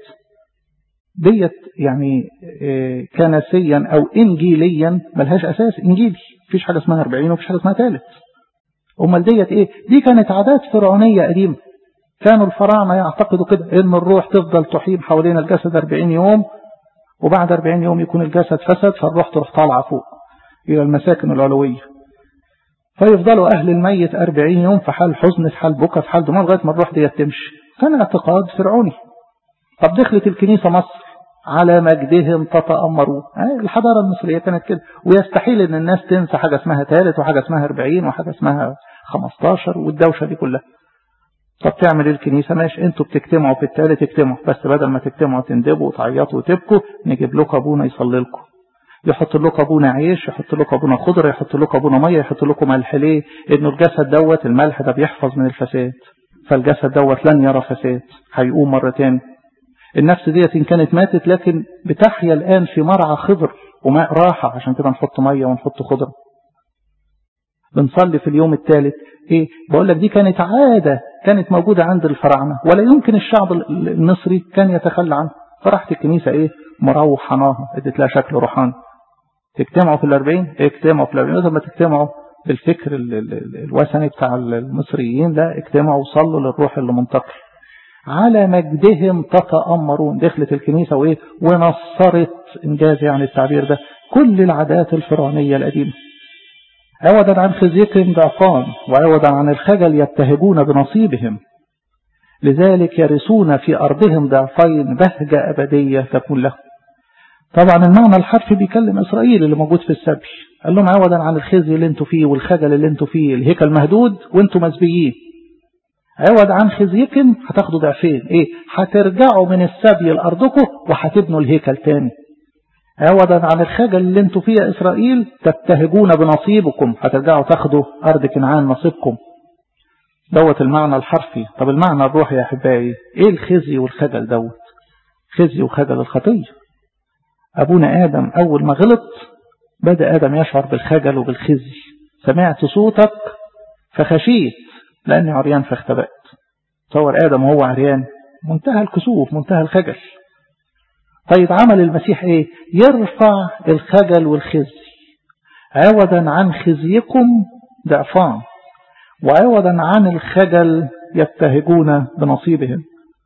ديت يعني كنسيا أو إنجيليا ملهاش أساس إنجيلي مفيش حاجة اسمها أربعين ومفيش حاجة اسمها ثالث أمال ديت إيه دي كانت عادات فرعونية قديمة كانوا الفراعنة يعتقدوا كده إن الروح تفضل تحيم حوالين الجسد 40 يوم وبعد 40 يوم يكون الجسد فسد فالروح تروح طالعة فوق إلى المساكن العلوية فيفضلوا أهل الميت 40 يوم في حال حزن في حال بكى في حال دموع لغاية ما الروح دي تمشي كان اعتقاد فرعوني طب دخلت الكنيسة مصر على مجدهم تتأمروا الحضارة المصرية كانت كده ويستحيل ان الناس تنسى حاجة اسمها ثالث وحاجة اسمها 40 وحاجة اسمها 15 والدوشة دي كلها طب تعمل ايه الكنيسة ماشي انتوا بتجتمعوا في الثالث اجتمعوا بس بدل ما تجتمعوا تندبوا وتعيطوا وتبكوا نجيب لكم ابونا يصلي لكم يحط لكم ابونا عيش يحط لكم ابونا خضره يحط لكم ابونا ميه يحط لكم ملح ليه انه الجسد دوت الملح ده بيحفظ من الفساد فالجسد دوت لن يرى فساد هيقوم مرة تاني النفس ديت ان كانت ماتت لكن بتحيا الان في مرعى خضر وماء راحة عشان كده نحط ميه ونحط خضره بنصلي في اليوم الثالث ايه بقول لك دي كانت عادة كانت موجودة عند الفراعنة ولا يمكن الشعب المصري كان يتخلى عنها فراحت الكنيسة ايه مروحناها ادت لها شكل روحاني تجتمعوا في الأربعين اجتمعوا في الأربعين لما تجتمعوا بالفكر الوثني بتاع المصريين لا اجتمعوا وصلوا للروح اللي منتقل على مجدهم تتأمرون دخلت الكنيسة وايه ونصرت انجاز يعني التعبير ده كل العادات الفرعونية القديمة عوضا عن خزيكم ضعفان وعوضا عن الخجل يبتهجون بنصيبهم لذلك يرثون في أرضهم ضعفين بهجة أبدية تكون لهم طبعا المعنى الحرفي بيكلم إسرائيل اللي موجود في السبي قال لهم عوضا عن الخزي اللي انتوا فيه والخجل اللي انتوا فيه الهيكل مهدود وانتوا مسبيين عوض عن خزيكم هتاخدوا ضعفين ايه هترجعوا من السبي لأرضكم وهتبنوا الهيكل تاني عوضا عن الخجل اللي انتوا فيه يا إسرائيل تبتهجون بنصيبكم هترجعوا تاخدوا أرض كنعان نصيبكم دوت المعنى الحرفي طب المعنى الروحي يا أحبائي ايه الخزي والخجل دوت خزي وخجل الخطية أبونا آدم أول ما غلط بدأ آدم يشعر بالخجل وبالخزي سمعت صوتك فخشيت لأني عريان فاختبأت تصور آدم وهو عريان منتهى الكسوف منتهى الخجل طيب عمل المسيح ايه يرفع الخجل والخزي عوضا عن خزيكم ضعفان وعوضا عن الخجل يبتهجون بنصيبهم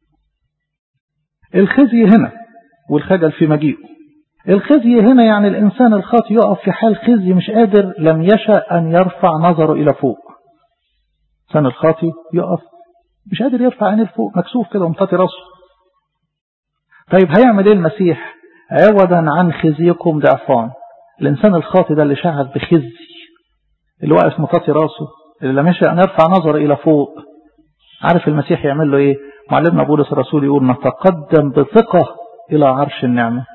الخزي هنا والخجل في مجيئه الخزي هنا يعني الإنسان الخاطئ يقف في حال خزي مش قادر لم يشأ أن يرفع نظره إلى فوق الإنسان الخاطئ يقف مش قادر يرفع عينيه لفوق مكسوف كده ومطاطي راسه طيب هيعمل ايه المسيح عوضا عن خزيكم ضعفان الإنسان الخاطئ ده اللي شعر بخزي اللي واقف مطاطي راسه اللي لم يشأ أن يرفع نظره إلى فوق عارف المسيح يعمل له ايه معلمنا بولس الرسول يقول نتقدم بثقة إلى عرش النعمة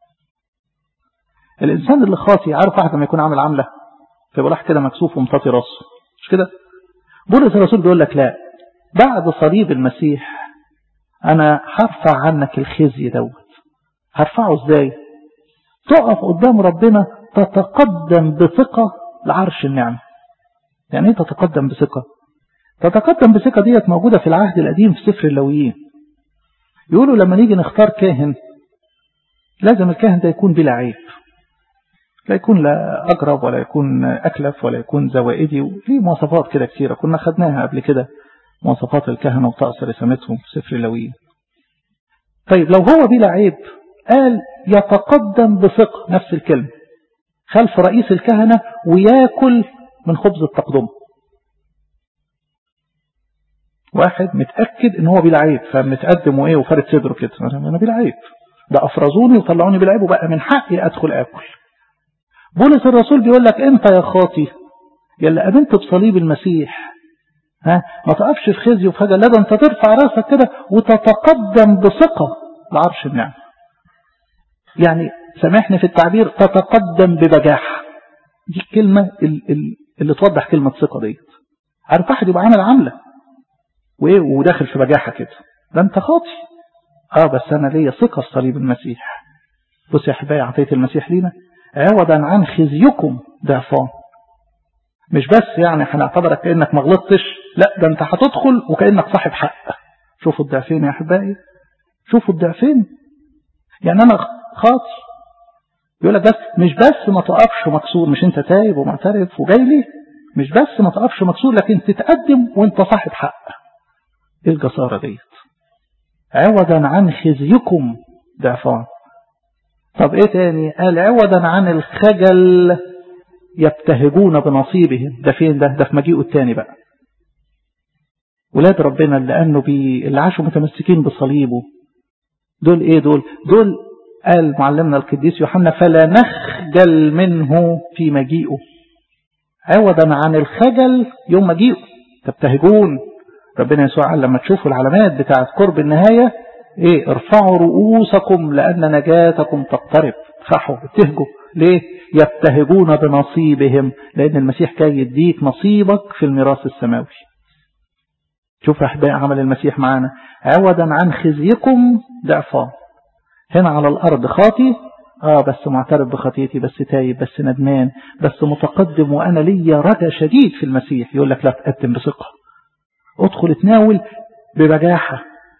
الإنسان اللي خاطي عارف واحد لما يكون عامل عملة فيبقى راح كده مكسوف ومطاطي راسه مش كده بولس الرسول بيقول لك لا بعد صليب المسيح أنا هرفع عنك الخزي دوت هرفعه ازاي تقف قدام ربنا تتقدم بثقة لعرش النعمة يعني ايه تتقدم بثقة تتقدم بثقة ديت موجودة في العهد القديم في سفر اللويين يقولوا لما نيجي نختار كاهن لازم الكاهن ده يكون بلا عيب لا يكون لا أقرب ولا يكون أكلف ولا يكون زوائدي وفي مواصفات كده كثيرة كنا خدناها قبل كده مواصفات الكهنة وطقس رسمتهم في سفر اللويين طيب لو هو بلا عيب قال يتقدم بثقة نفس الكلمة خلف رئيس الكهنة وياكل من خبز التقدم واحد متأكد ان هو بلا عيب فمتقدم وايه وفارد صدره كده انا بلا عيب ده افرزوني وطلعوني بلا عيب وبقى من حقي ادخل اكل بولس الرسول بيقول لك انت يا خاطي يلا امنت بصليب المسيح ها ما تقفش في خزي وفي حاجه لا ده انت ترفع راسك كده وتتقدم بثقه لعرش النعمه يعني سامحني في التعبير تتقدم ببجاحه دي الكلمه اللي توضح كلمه ثقه ديت عارف واحد يبقى عامل عامله وايه وداخل في بجاحه كده ده انت خاطي اه بس انا ليا ثقه في صليب المسيح بص يا احبائي عطيه المسيح لينا عوضا عن خزيكم ضعفان مش بس يعني هنعتبرك كأنك ما غلطتش لا ده انت هتدخل وكأنك صاحب حق شوفوا الضعفين يا احبائي شوفوا الضعفين يعني انا خاطي يقول لك بس مش بس ما تقفش مكسور مش انت تايب ومعترف وجاي لي مش بس ما تقفش مكسور لكن تتقدم وانت صاحب حق ايه الجسارة ديت عوضا عن خزيكم ضعفان طب ايه تاني قال عوضا عن الخجل يبتهجون بنصيبهم ده فين ده ده في مجيئه التاني بقى ولاد ربنا اللي قالوا بي اللي عاشوا متمسكين بصليبه دول ايه دول دول قال معلمنا القديس يوحنا فلا نخجل منه في مجيئه عوضا عن الخجل يوم مجيئه تبتهجون ربنا يسوع قال لما تشوفوا العلامات بتاعت قرب النهاية ايه ارفعوا رؤوسكم لأن نجاتكم تقترب افرحوا ابتهجوا ليه يبتهجون بنصيبهم لأن المسيح جاي يديك نصيبك في الميراث السماوي شوف أحباء عمل المسيح معانا عوضا عن خزيكم ضعفان هنا على الأرض خاطي آه بس معترف بخطيتي بس تايب بس ندمان بس متقدم وأنا ليا رجا شديد في المسيح يقول لك لا تقدم بثقة ادخل اتناول ببجاحة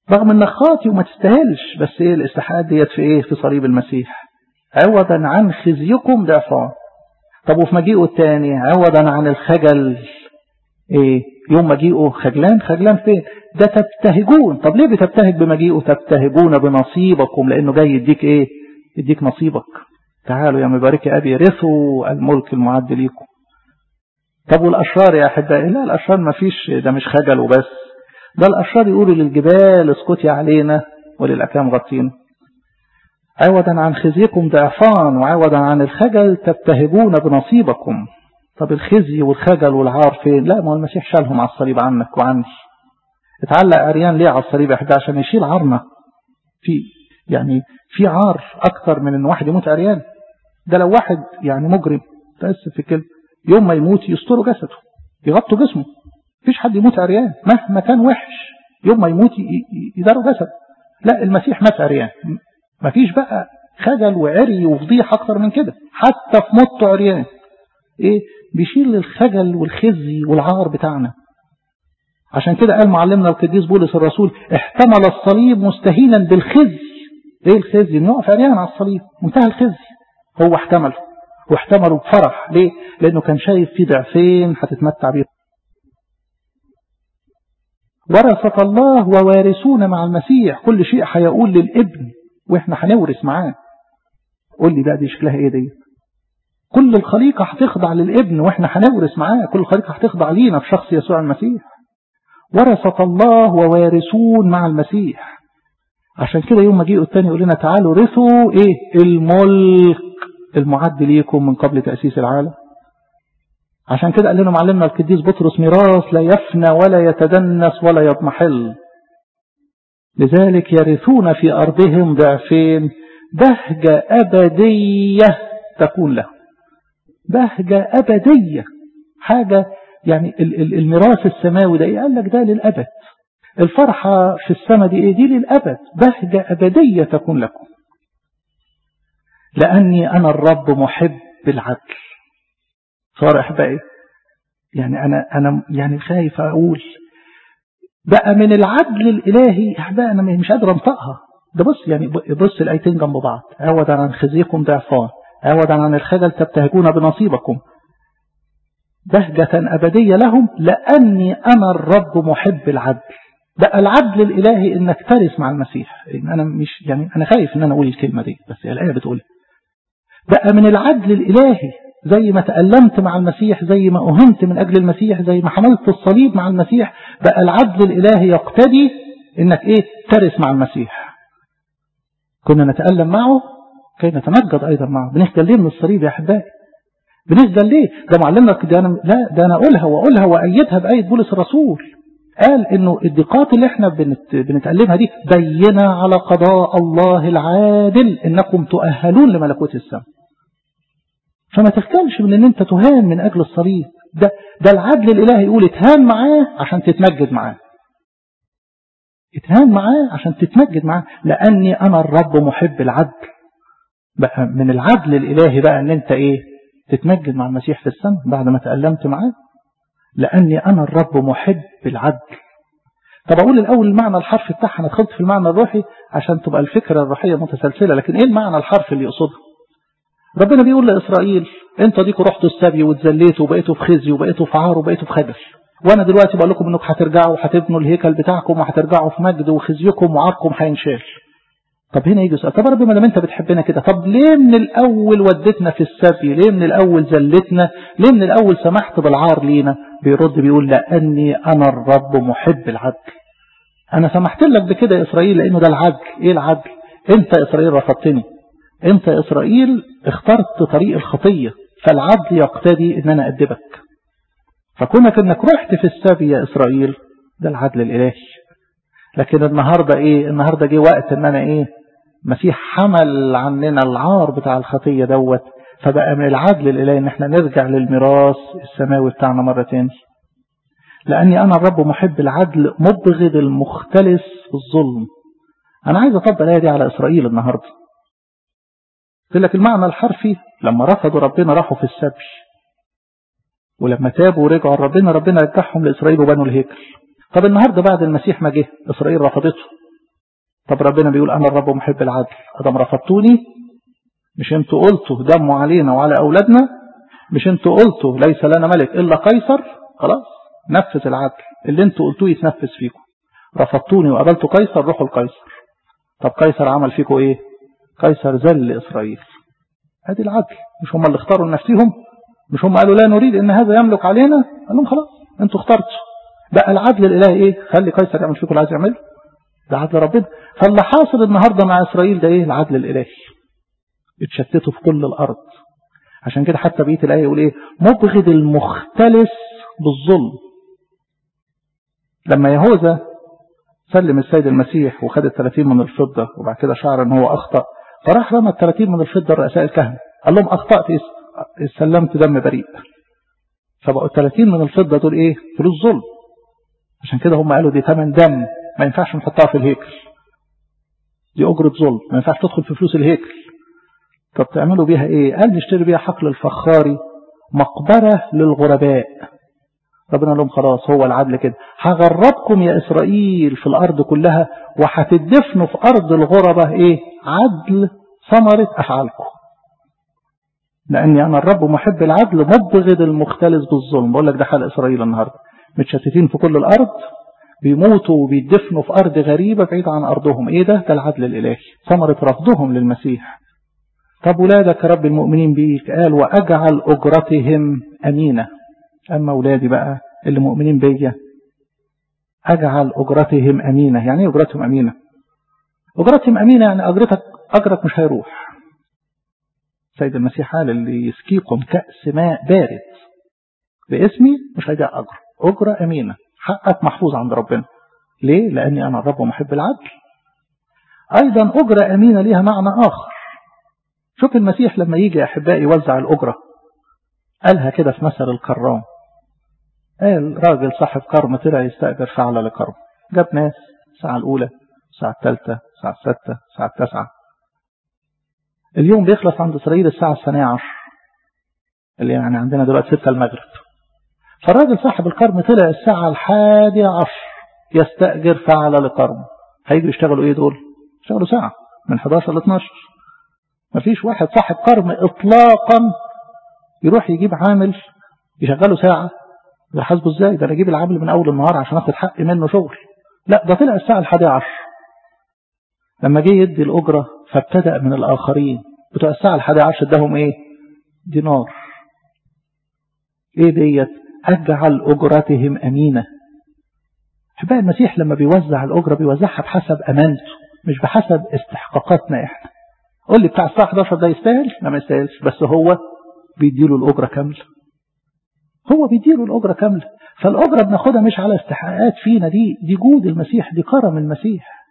رغم انك خاطي وما تستاهلش بس ايه الاستحقاقات ديت في ايه في صليب المسيح عوضا عن خزيكم ضعفان طب وفي مجيئه الثاني عوضا عن الخجل ايه يوم مجيئه خجلان خجلان فين ده تبتهجون طب ليه بتبتهج بمجيئه تبتهجون بنصيبكم لانه جاي يديك ايه يديك نصيبك تعالوا يا مبارك ابي رثوا الملك المعد ليكم طب والاشرار يا احبائي لا الاشرار ما فيش ده مش خجل وبس ده الاشرار يقولوا للجبال اسكتي علينا وللاكام غطينا عوضا عن خزيكم ضعفان وعوضا عن الخجل تبتهجون بنصيبكم طب الخزي والخجل والعار فين لا ما هو المسيح شالهم على الصليب عنك وعني اتعلق عريان ليه على الصليب يا احبائي عشان يشيل عارنا في يعني في عار اكتر من ان واحد يموت عريان ده لو واحد يعني مجرم تأسف في الكلمة يوم ما يموت يستروا جسده يغطوا جسمه مفيش حد يموت عريان مهما كان وحش يوم ما يموت يداروا جسد لا المسيح مات عريان مفيش بقى خجل وعري وفضيح اكتر من كده حتى في موته عريان ايه بيشيل الخجل والخزي والعار بتاعنا عشان كده قال معلمنا القديس بولس الرسول احتمل الصليب مستهينا بالخزي ايه الخزي انه يقف عريان على الصليب منتهى الخزي هو احتمله واحتمله بفرح ليه لانه كان شايف في ضعفين هتتمتع بيهم ورثة الله ووارثون مع المسيح كل شيء هيقول للابن واحنا هنورث معاه قول لي بقى دي شكلها ايه دي كل الخليقة هتخضع للابن واحنا هنورث معاه كل الخليقة هتخضع لينا في شخص يسوع المسيح ورثة الله ووارثون مع المسيح عشان كده يوم ما جيء الثاني يقول لنا تعالوا رثوا ايه الملك المعد ليكم من قبل تأسيس العالم عشان كده قال لنا معلمنا القديس بطرس ميراث لا يفنى ولا يتدنس ولا يضمحل لذلك يرثون في أرضهم ضعفين بهجة أبدية تكون له بهجة أبدية حاجة يعني الميراث السماوي ده إيه قال لك ده للأبد الفرحة في السماء دي إيه دي للأبد بهجة أبدية تكون لكم لأني أنا الرب محب العدل صار أحبائي يعني أنا أنا يعني خايف أقول بقى من العدل الإلهي أحبائي أنا مش قادر أنطقها ده بص يعني بص الآيتين جنب بعض عوضا عن خزيكم ضعفان عوضا عن الخجل تبتهجون بنصيبكم بهجة أبدية لهم لأني أنا الرب محب العدل بقى العدل الإلهي إنك ترث مع المسيح إن أنا مش يعني أنا خايف إن أنا أقول الكلمة دي بس الآية بتقول بقى من العدل الإلهي زي ما تألمت مع المسيح زي ما أهنت من أجل المسيح زي ما حملت الصليب مع المسيح بقى العدل الإلهي يقتدي إنك إيه ترث مع المسيح كنا نتألم معه كي نتمجد أيضا معه بنخجل ليه من الصليب يا أحبائي بنخجل ليه ده معلمنا ده أنا لا ده أنا أقولها وأقولها وأيدها بآية بولس الرسول قال إنه الضيقات اللي إحنا بنت بنتألمها دي بينة على قضاء الله العادل إنكم تؤهلون لملكوت السماء فما تخجلش من ان انت تهان من اجل الصليب ده ده العدل الالهي يقول اتهان معاه عشان تتمجد معاه اتهان معاه عشان تتمجد معاه لاني انا الرب محب العدل بقى من العدل الالهي بقى ان انت ايه تتمجد مع المسيح في السماء بعد ما تألمت معاه لاني انا الرب محب العدل طب اقول الاول المعنى الحرفي بتاعها انا دخلت في المعنى الروحي عشان تبقى الفكره الروحيه متسلسله لكن ايه المعنى الحرفي اللي يقصده ربنا بيقول لإسرائيل انت ديكوا رحتوا السبي واتذليتوا وبقيتوا في خزي وبقيتوا في عار وبقيتوا في خجل وانا دلوقتي بقول لكم انكم هترجعوا وهتبنوا الهيكل بتاعكم وهترجعوا في مجد وخزيكم وعاركم هينشال طب هنا يجي سؤال طب ربي ما دام انت بتحبنا كده طب ليه من الاول وديتنا في السبي ليه من الاول ذلتنا ليه من الاول سمحت بالعار لينا بيرد بيقول لاني انا الرب محب العدل انا سمحت لك بكده يا اسرائيل لانه ده العدل ايه العدل انت يا اسرائيل رفضتني انت يا اسرائيل اخترت طريق الخطية فالعدل يقتدي ان انا ادبك فكونك انك رحت في السبي يا اسرائيل ده العدل الالهي لكن النهاردة ايه النهاردة جه وقت ان انا ايه مسيح حمل عننا العار بتاع الخطية دوت فبقى من العدل الالهي ان احنا نرجع للميراث السماوي بتاعنا مرة تاني لاني انا الرب محب العدل مبغض المختلس الظلم انا عايز اطبق الايه دي على اسرائيل النهارده قلت لك المعنى الحرفي لما رفضوا ربنا راحوا في السبي ولما تابوا ورجعوا ربنا ربنا رجعهم لإسرائيل وبنوا الهيكل طب النهاردة بعد المسيح ما جه إسرائيل رفضته طب ربنا بيقول أنا الرب محب العدل أدم رفضتوني مش انتوا قلتوا دموا علينا وعلى أولادنا مش انتوا قلتوا ليس لنا ملك إلا قيصر خلاص نفذ العدل اللي انتوا قلتوه يتنفذ فيكم رفضتوني وقبلتوا قيصر روحوا لقيصر طب قيصر عمل فيكم ايه قيصر ذل إسرائيل ادي العدل مش هم اللي اختاروا لنفسهم مش هم قالوا لا نريد ان هذا يملك علينا قال لهم خلاص انتوا اخترتوا بقى العدل الالهي ايه خلي قيصر يعمل فيكم اللي عايز يعمله ده عدل ربنا فاللي حاصل النهارده مع اسرائيل ده ايه العدل الالهي اتشتتوا في كل الارض عشان كده حتى بقيه الايه يقول ايه مبغض المختلس بالظلم لما يهوذا سلم السيد المسيح وخد ال 30 من الفضه وبعد كده شعر ان هو اخطا فراح رمى ال 30 من الفضه لرؤساء الكهنه قال لهم اخطات سلمت دم بريء فبقوا ال 30 من الفضه دول ايه فلوس ظلم عشان كده هم قالوا دي ثمن دم ما ينفعش نحطها في الهيكل دي أجرة ظلم ما ينفعش تدخل في فلوس الهيكل طب تعملوا بيها ايه قال نشتري بيها حقل الفخاري مقبرة للغرباء ربنا لهم خلاص هو العدل كده هغربكم يا إسرائيل في الأرض كلها وهتدفنوا في أرض الغربة ايه عدل ثمرة أفعالكم لأني أنا الرب محب العدل مبغض المختلس بالظلم بقول لك ده حال إسرائيل النهاردة متشتتين في كل الأرض بيموتوا وبيدفنوا في أرض غريبة بعيد عن أرضهم إيه ده ده العدل الإلهي ثمرة رفضهم للمسيح طب ولادك رب المؤمنين بيك قال وأجعل أجرتهم أمينة أما أولادي بقى اللي مؤمنين بيا أجعل أجرتهم أمينة يعني إيه أجرتهم أمينة أجرتهم أمينة يعني أجرتك أجرك مش هيروح سيد المسيح قال اللي يسقيكم كأس ماء بارد باسمي مش هيجي أجر أجرة أمينة حقك محفوظ عند ربنا ليه؟ لأني أنا الرب محب العدل أيضا أجرة أمينة ليها معنى آخر شوف المسيح لما يجي يا أحبائي يوزع الأجرة قالها كده في مثل الكرام قال راجل صاحب كرم طلع يستأجر فعلة لكرم جاب ناس الساعة الأولى الساعة الثالثة الساعة الستة الساعة التاسعة اليوم بيخلص عند إسرائيل الساعة الثانية عشر اللي يعني عندنا دلوقتي ستة المغرب فالراجل صاحب الكرم طلع الساعة الحادية عشر يستأجر فعلة لكرم هيجوا يشتغلوا ايه دول يشتغلوا ساعة من 11 ل 12 مفيش واحد صاحب كرم اطلاقا يروح يجيب عامل يشغله ساعة يحاسبه ازاي ده انا اجيب العامل من اول النهار عشان اخد حقي منه شغل لا ده طلع الساعة الحادية عشر لما جه يدي الأجرة فابتدأ من الآخرين بتوع الساعة الحادية عشر اداهم ايه دينار ايه ديت أجعل أجرتهم أمينة أحبائي المسيح لما بيوزع الأجرة بيوزعها بحسب أمانته مش بحسب استحقاقاتنا إحنا قول لي بتاع الساعة 11 ده يستاهل لا ما يستاهلش بس هو بيديله الأجرة كاملة هو بيديله الأجرة كاملة فالأجرة بناخدها مش على استحقاقات فينا دي دي جود المسيح دي كرم المسيح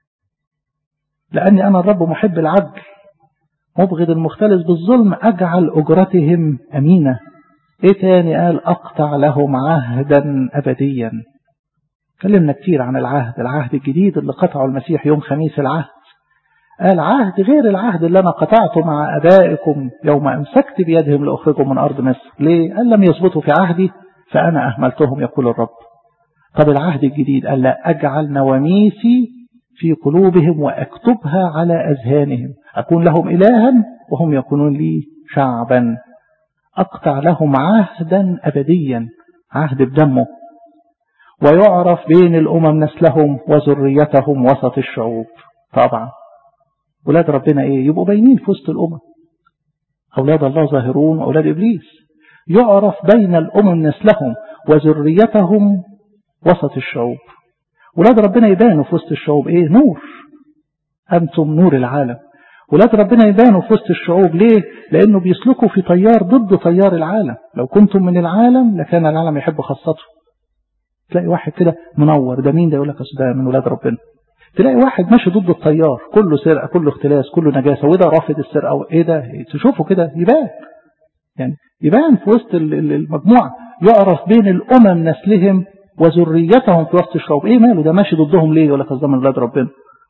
لأني أنا الرب محب العدل مبغض المختلس بالظلم أجعل أجرتهم أمينة ايه تاني قال اقطع لهم عهدا ابديا كلمنا كتير عن العهد العهد الجديد اللي قطعه المسيح يوم خميس العهد قال عهد غير العهد اللي انا قطعته مع ابائكم يوم امسكت بيدهم لاخرجهم من ارض مصر ليه قال لم يثبتوا في عهدي فانا اهملتهم يقول الرب طب العهد الجديد قال لا اجعل نواميسي في قلوبهم واكتبها على اذهانهم اكون لهم الها وهم يكونون لي شعبا أقطع لهم عهدا أبديا عهد بدمه ويعرف بين الأمم نسلهم وذريتهم وسط الشعوب طبعا ولاد ربنا إيه يبقوا باينين في وسط الأمم أولاد الله ظاهرون وأولاد إبليس يعرف بين الأمم نسلهم وذريتهم وسط الشعوب ولاد ربنا يبانوا في وسط الشعوب إيه نور أنتم نور العالم ولاد ربنا يبانوا في وسط الشعوب ليه لأنه بيسلكوا في تيار ضد تيار العالم لو كنتم من العالم لكان العالم يحب خاصته تلاقي واحد كده منور ده مين ده يقول لك ده من ولاد ربنا تلاقي واحد ماشي ضد التيار كله سرقة كله اختلاس كله نجاسة وده رافض السرقة ايه ده تشوفه كده يبان يعني يبان في وسط المجموعة يعرف بين الأمم نسلهم وذريتهم في وسط الشعوب ايه ماله ده ماشي ضدهم ليه يقول لك ده من ولاد ربنا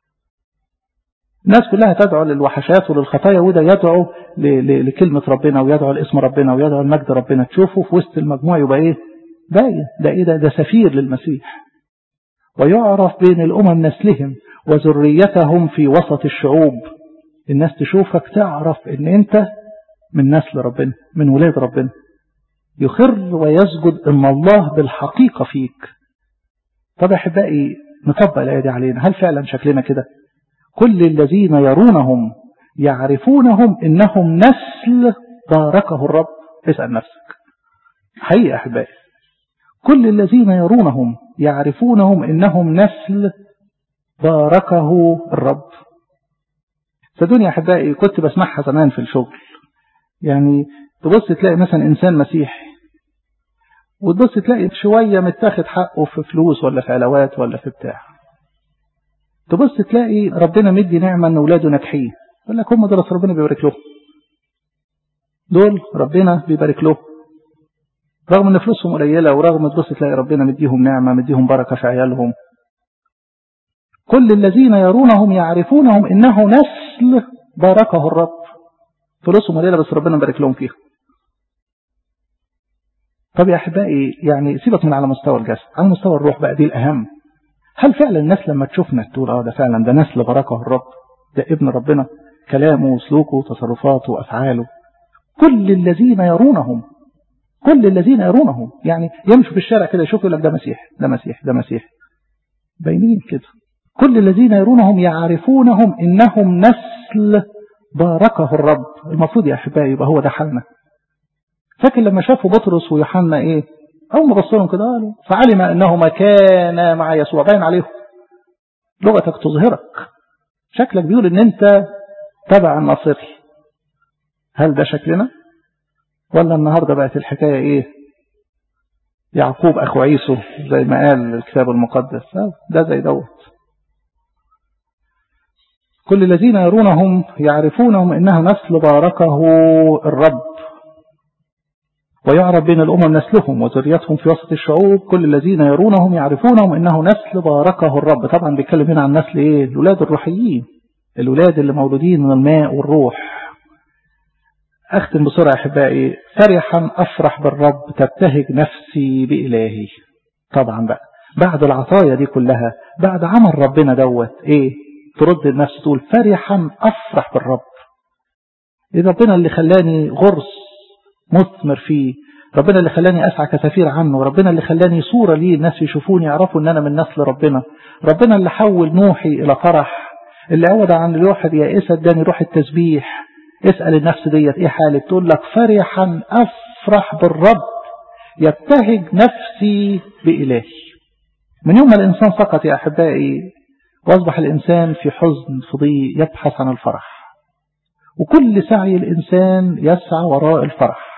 الناس كلها تدعو للوحشات وللخطايا وده يدعو لكلمة ربنا ويدعو لاسم ربنا ويدعو لمجد ربنا تشوفه في وسط المجموعة يبقى ايه باين ده ايه ده ده سفير للمسيح ويعرف بين الأمم نسلهم وذريتهم في وسط الشعوب الناس تشوفك تعرف ان انت من نسل ربنا من ولاد ربنا يخر ويسجد ان الله بالحقيقة فيك طب احبائي نطبق الآية دي علينا هل فعلا شكلنا كده كل الذين يرونهم يعرفونهم انهم نسل باركه الرب اسأل نفسك حقيقة احبائي كل الذين يرونهم يعرفونهم انهم نسل باركه الرب صدقوني يا احبائي كنت بسمعها زمان في الشغل يعني تبص تلاقي مثلا انسان مسيحي وتبص تلاقي شويه متاخد حقه في فلوس ولا في علاوات ولا في بتاع تبص تلاقي ربنا مدي نعمه ان اولاده ناجحين يقول لك هم دول ربنا بيبارك لهم دول ربنا بيبارك لهم رغم ان فلوسهم قليله ورغم تبص تلاقي ربنا مديهم نعمه مديهم بركه في عيالهم كل الذين يرونهم يعرفونهم انه نسل باركه الرب فلوسهم قليله بس ربنا بارك لهم فيها طب يا احبائي يعني سيبك من على مستوى الجسد على مستوى الروح بقى دي الاهم هل فعلا الناس لما تشوفنا تقول اه ده فعلا ده نسل باركه الرب ده ابن ربنا كلامه وسلوكه وتصرفاته وافعاله كل الذين يرونهم كل الذين يرونهم يعني يمشوا في الشارع كده يشوفوا لك ده مسيح ده مسيح ده مسيح باينين كده كل الذين يرونهم يعرفونهم انهم نسل باركه الرب المفروض يا احبائي يبقى هو ده حالنا فاكر لما شافوا بطرس ويوحنا ايه اول ما بصوا لهم كده قالوا فعلم انهما كانا مع يسوع باين عليهم لغتك تظهرك شكلك بيقول ان انت تبع الناصري هل ده شكلنا ولا النهارده بقت الحكايه ايه يعقوب اخو عيسو زي ما قال الكتاب المقدس ده زي دوت كل الذين يرونهم يعرفونهم انها نسل باركه الرب ويعرف بين الأمم نسلهم وذريتهم في وسط الشعوب كل الذين يرونهم يعرفونهم إنه نسل باركه الرب طبعا بيتكلم هنا عن نسل إيه الولاد الروحيين الولاد اللي مولودين من الماء والروح أختم بسرعة أحبائي فرحا أفرح بالرب تبتهج نفسي بإلهي طبعا بقى بعد العطايا دي كلها بعد عمل ربنا دوت إيه ترد النفس تقول فرحا أفرح بالرب إيه ربنا اللي خلاني غرس مثمر فيه ربنا اللي خلاني أسعى كسفير عنه ربنا اللي خلاني صورة ليه الناس يشوفوني يعرفوا ان انا من نسل ربنا ربنا اللي حول نوحي الى فرح اللي عوض عن الواحد يائسة اداني روح التسبيح اسأل النفس ديت ايه حالك تقول لك فرحا افرح بالرب يبتهج نفسي بإلهي من يوم ما الإنسان سقط يا أحبائي وأصبح الإنسان في حزن في ضيق يبحث عن الفرح وكل سعي الإنسان يسعى وراء الفرح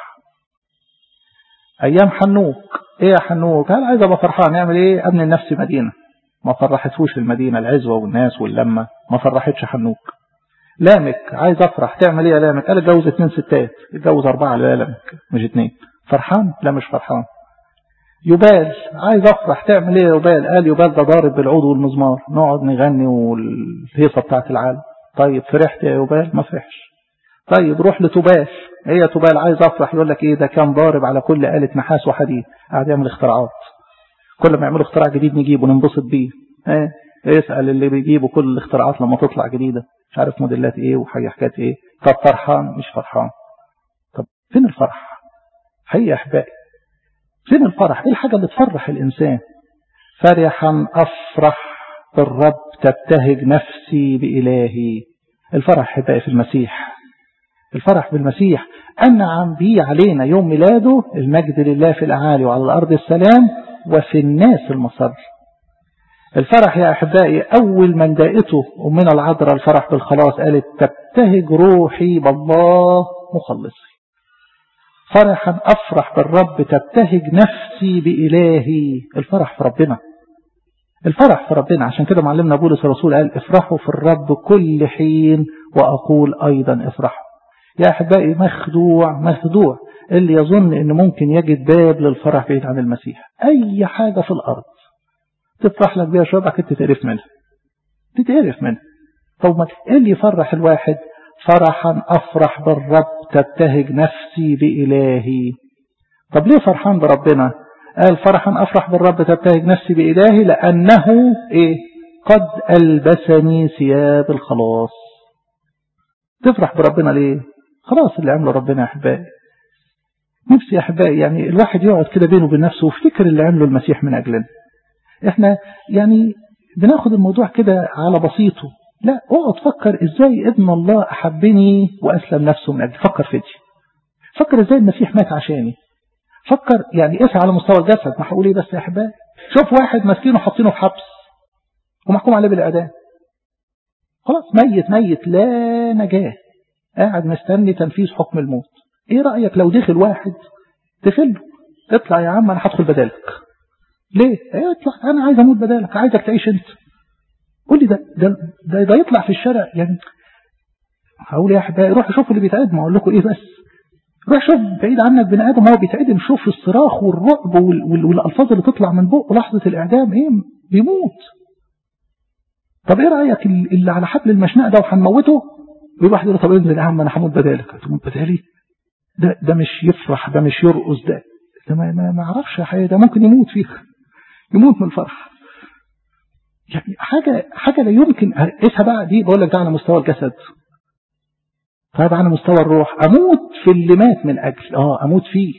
أيام حنوك إيه يا حنوك هل عايز أبقى فرحان يعمل إيه أبني لنفسي مدينة ما فرحتهوش المدينة العزوة والناس واللمة ما فرحتش حنوك لامك عايز أفرح تعمل إيه يا لامك قال اتجوز اتنين ستات اتجوز أربعة لا لامك مش اتنين فرحان لا مش فرحان يبال عايز أفرح تعمل إيه يا يبال قال يبال ده ضارب بالعود والمزمار نقعد نغني والهيصة بتاعت العالم طيب فرحت يا يبال ما فرحش طيب روح لتبال هي إيه تبال عايز افرح يقول لك ايه ده كان ضارب على كل آلة نحاس وحديد قاعد يعمل اختراعات كل ما يعملوا اختراع جديد نجيبه ننبسط بيه ايه يسأل اللي بيجيبوا كل الاختراعات لما تطلع جديدة مش عارف موديلات ايه وحاجة حكاية ايه طب فرحان مش فرحان طب فين الفرح حقيقة يا احبائي فين الفرح ايه الحاجة اللي تفرح الانسان فرحا افرح بالرب تبتهج نفسي بإلهي الفرح احبائي في المسيح الفرح بالمسيح أنعم به علينا يوم ميلاده المجد لله في الأعالي وعلى الأرض السلام وفي الناس المصر الفرح يا أحبائي أول من دائته أمنا العذراء الفرح بالخلاص قالت تبتهج روحي بالله مخلصي فرحا أفرح بالرب تبتهج نفسي بإلهي الفرح في ربنا الفرح في ربنا عشان كده معلمنا بولس الرسول قال افرحوا في الرب كل حين وأقول أيضا افرحوا يا أحبائي مخدوع مخدوع اللي يظن أنه ممكن يجد باب للفرح بعيد عن المسيح أي حاجة في الأرض تفرح لك بيها شوية كنت تتقرف منها تتقرف منها طب ما إيه اللي يفرح الواحد فرحا أفرح بالرب تبتهج نفسي بإلهي طب ليه فرحان بربنا قال فرحا أفرح بالرب تبتهج نفسي بإلهي لأنه إيه قد ألبسني ثياب الخلاص تفرح بربنا ليه خلاص اللي عمله ربنا يا أحبائي نفسي يا أحبائي يعني الواحد يقعد كده بينه وبين نفسه ويفتكر اللي عمله المسيح من أجلنا احنا يعني بناخد الموضوع كده على بسيطه لا اقعد فكر ازاي ابن الله احبني واسلم نفسه من اجل فكر في دي فكر ازاي المسيح مات عشاني فكر يعني اسعى على مستوى الجسد ما هقول ايه بس يا احبائي شوف واحد ماسكينه حاطينه في حبس ومحكوم عليه بالاعدام خلاص ميت ميت لا نجاه قاعد مستني تنفيذ حكم الموت ايه رايك لو دخل واحد دخله اطلع يا عم انا هدخل بدالك ليه ايه اطلع انا عايز اموت بدالك عايزك تعيش انت قول لي ده ده, ده, ده يطلع في الشارع يعني هقول يا احبائي روح شوفوا اللي بيتعدم اقول لكم ايه بس روح شوف بعيد عنك بني ادم هو بيتعدم شوف الصراخ والرعب وال وال والالفاظ اللي تطلع من بقه لحظه الاعدام ايه بيموت طب ايه رايك اللي على حبل المشنقه ده وهنموته يقول واحد يقول طب انزل يا عم انا هموت بدالك تموت بدالي ده ده مش يفرح ده مش يرقص ده ده ما, ما, ما اعرفش حاجه ده ممكن يموت فيه يموت من الفرح يعني حاجة حاجة لا يمكن قيسها بقى دي بقول لك ده على مستوى الجسد طيب على مستوى الروح أموت في اللي مات من أجل آه أموت فيه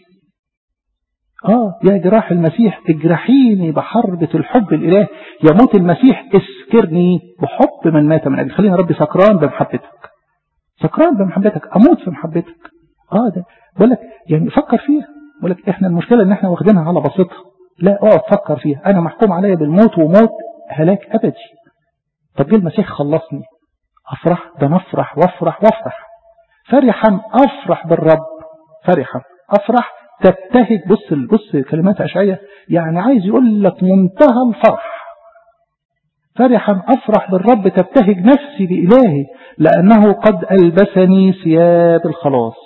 آه يا جراح المسيح اجرحيني بحربة الحب الإله يموت المسيح اسكرني بحب من مات من أجل خلينا ربي سكران بمحبتك سكران بمحبتك أموت في محبتك آه ده بقول لك يعني فكر فيها بقول لك إحنا المشكلة إن إحنا واخدينها على بسيطها لا اقعد فكر فيها أنا محكوم عليا بالموت وموت هلاك أبدي طب جه المسيح خلصني أفرح ده نفرح وافرح وافرح فرحا أفرح بالرب فرحا أفرح تبتهج بص بص كلمات أشعية يعني عايز يقول لك منتهى الفرح فرحا أفرح بالرب تبتهج نفسي بإلهي لأنه قد ألبسني ثياب الخلاص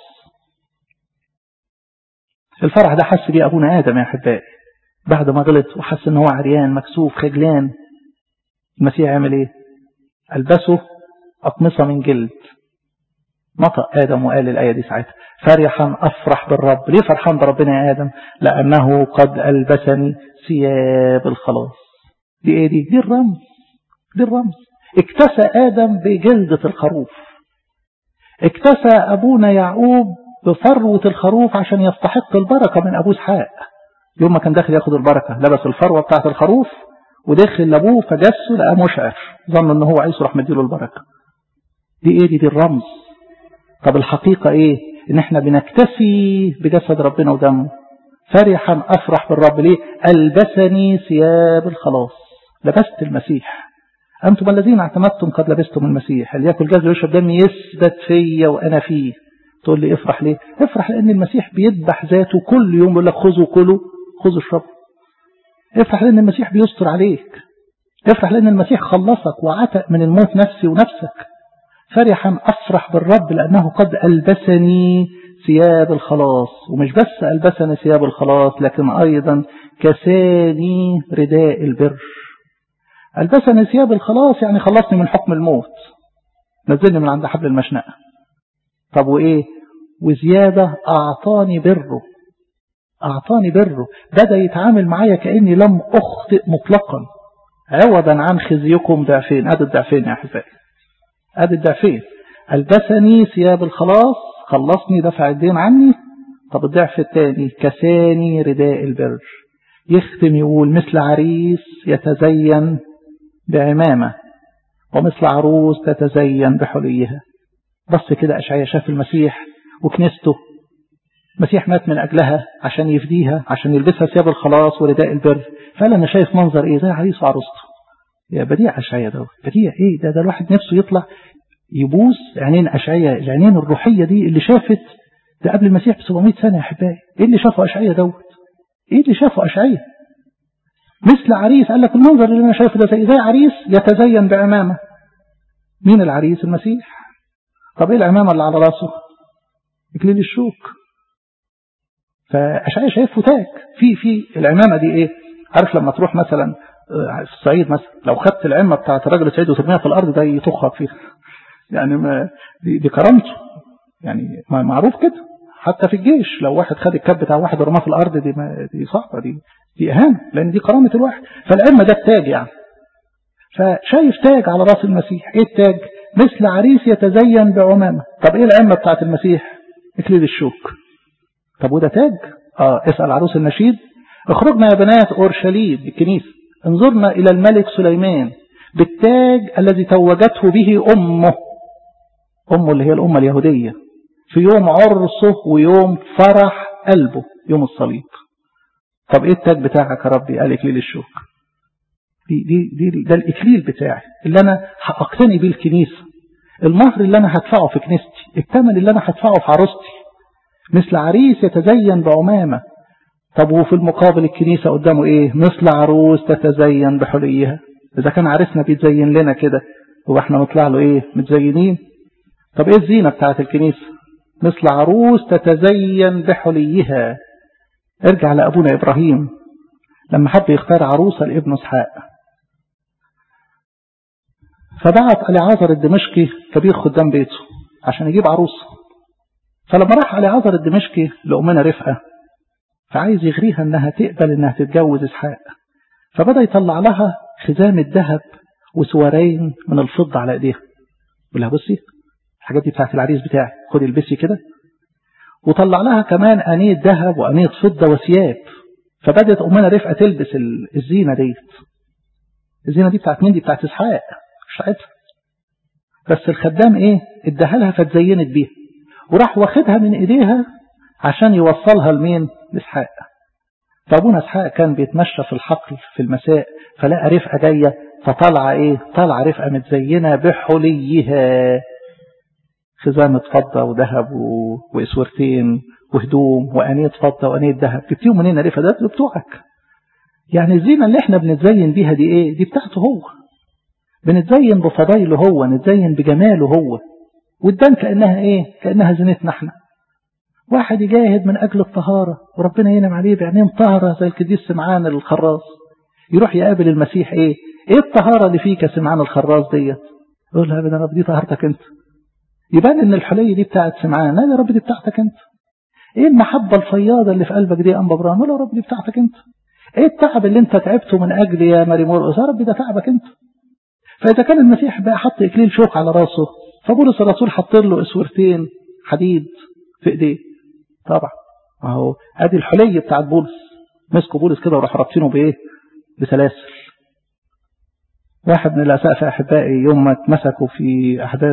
الفرح ده حس بيه أبونا آدم يا أحبائي بعد ما غلط وحس ان هو عريان مكسوف خجلان المسيح عمل ايه البسه اقمصة من جلد نطق ادم وقال الايه دي ساعتها فرحا افرح بالرب ليه فرحان بربنا يا ادم لانه قد البسني ثياب الخلاص دي ايه دي دي الرمز دي الرمز اكتسى ادم بجلدة الخروف اكتسى ابونا يعقوب بفروة الخروف عشان يستحق البركة من ابو اسحاق يوم ما كان داخل ياخد البركة لبس الفروة بتاعت الخروف وداخل لابوه فجسه لقاه مشعر ظن ان هو عيسو راح مديله البركة دي ايه دي دي الرمز طب الحقيقة ايه ان احنا بنكتفي بجسد ربنا ودمه فرحا افرح بالرب ليه البسني ثياب الخلاص لبست المسيح انتم الذين اعتمدتم قد لبستم المسيح اللي ياكل جزء ويشرب دمي يثبت فيا وانا فيه تقول لي افرح ليه افرح لان المسيح بيذبح ذاته كل يوم يقول لك خذوا كلوا خذوا اشربوا افرح لأن المسيح بيستر عليك افرح لأن المسيح خلصك وعتق من الموت نفسي ونفسك فرحا أفرح بالرب لأنه قد ألبسني ثياب الخلاص ومش بس ألبسني ثياب الخلاص لكن أيضا كساني رداء البر ألبسني ثياب الخلاص يعني خلصني من حكم الموت نزلني من عند حبل المشنقة طب وإيه وزيادة أعطاني بره أعطاني بره بدأ يتعامل معايا كأني لم أخطئ مطلقا عوضا عن خزيكم ضعفين أدي الضعفين يا أحبائي أدي الضعفين ألبسني ثياب الخلاص خلصني دفع الدين عني طب الضعف الثاني كساني رداء البر يختم يقول مثل عريس يتزين بعمامة ومثل عروس تتزين بحليها بص كده أشعيا شاف المسيح وكنيسته المسيح مات من أجلها عشان يفديها عشان يلبسها ثياب الخلاص ورداء البر فقال أنا شايف منظر إيه زي عريس وعروسته يا بديع أشعيا ده بديع إيه ده ده الواحد نفسه يطلع يبوس عينين أشعيا العينين الروحية دي اللي شافت ده قبل المسيح ب 700 سنة يا أحبائي إيه اللي شافه أشعيا دوت إيه اللي شافه أشعيا مثل عريس قال لك المنظر اللي أنا شايفه ده زي, زي عريس يتزين بعمامة مين العريس المسيح طب إيه العمامة اللي على راسه إكليل الشوك فأشعيا شايف فتاك في في العمامة دي إيه عارف لما تروح مثلا في الصعيد مثلا لو خدت العمة بتاعت الراجل الصعيدي وترميها في الأرض ده يطخك فيها يعني ما دي, دي كرامته يعني ما معروف كده حتى في الجيش لو واحد خد الكاب بتاع واحد ورماه في الأرض دي ما دي صعبة دي دي إهانة لأن دي كرامة الواحد فالعمة ده التاج يعني فشايف تاج على راس المسيح ايه التاج مثل عريس يتزين بعمامة طب ايه العمة بتاعت المسيح اكليل الشوك طب وده تاج اه اسأل عروس النشيد اخرجنا يا بنات اورشليم الكنيسة انظرنا الى الملك سليمان بالتاج الذي توجته به امه امه اللي هي الامة اليهودية في يوم عرسه ويوم فرح قلبه يوم الصليب طب ايه التاج بتاعك يا ربي قال اكليل الشوك دي دي دي ده الاكليل بتاعي اللي انا هاقتني بيه الكنيسه المهر اللي انا هدفعه في كنيستي الثمن اللي انا هدفعه في عروستي مثل عريس يتزين بعمامه طب وفي المقابل الكنيسه قدامه ايه مثل عروس تتزين بحليها اذا كان عريسنا بيتزين لنا كده هو احنا نطلع له ايه متزينين طب ايه الزينه بتاعت الكنيسه مثل عروس تتزين بحليها ارجع لابونا ابراهيم لما حب يختار عروسه لابنه اسحاق فبعت اليعازر الدمشقي كبير خدام بيته عشان يجيب عروسه فلما راح اليعازر الدمشقي لأمنا رفقة فعايز يغريها انها تقبل انها تتجوز اسحاق فبدأ يطلع لها خزام الذهب وسوارين من الفضة على ايديها يقول لها بصي الحاجات دي بتاعت العريس بتاعي خدي البسي كده وطلع لها كمان أنية ذهب وأنية فضة وثياب فبدأت أمنا رفقة تلبس الزينة ديت الزينة دي بتاعت مين دي بتاعت إسحاق مش بتاعتها بس الخدام إيه اداها لها فتزينت بيها وراح واخدها من إيديها عشان يوصلها لمين لإسحاق فأبونا إسحاق كان بيتمشى في الحقل في المساء فلقى رفقة جاية فطلع إيه طلع رفقة متزينة بحليها خزامة فضة وذهب و... وإسورتين وهدوم وأنية فضة وأنية ذهب جبتيهم منين يا رفا ده بتوعك يعني الزينة اللي احنا بنتزين بيها دي ايه دي بتاعته هو بنتزين بفضايله هو نتزين بجماله هو وتبان كأنها ايه كأنها زينتنا احنا واحد يجاهد من أجل الطهارة وربنا ينعم عليه بعينين طهرة زي القديس سمعان الخراص يروح يقابل المسيح ايه ايه الطهارة اللي فيك يا سمعان الخراص ديت يقول لها يا رب دي طهارتك انت يبان ان الحلية دي بتاعت سمعان لا يا رب دي بتاعتك انت ايه المحبة الفياضة اللي في قلبك دي يا انبا ابراهيم ولا يا رب دي بتاعتك انت ايه التعب اللي انت تعبته من اجل يا ماري مرقس يا رب ده تعبك انت فاذا كان المسيح بقى حط اكليل شوك على راسه فبولس الرسول حط له اسورتين حديد في ايديه طبعا ما هو ادي الحلية بتاعت بولس مسكوا بولس كده وراح رابطينه بايه بسلاسل واحد من الاسقف احبائي يوم ما اتمسكوا في احداث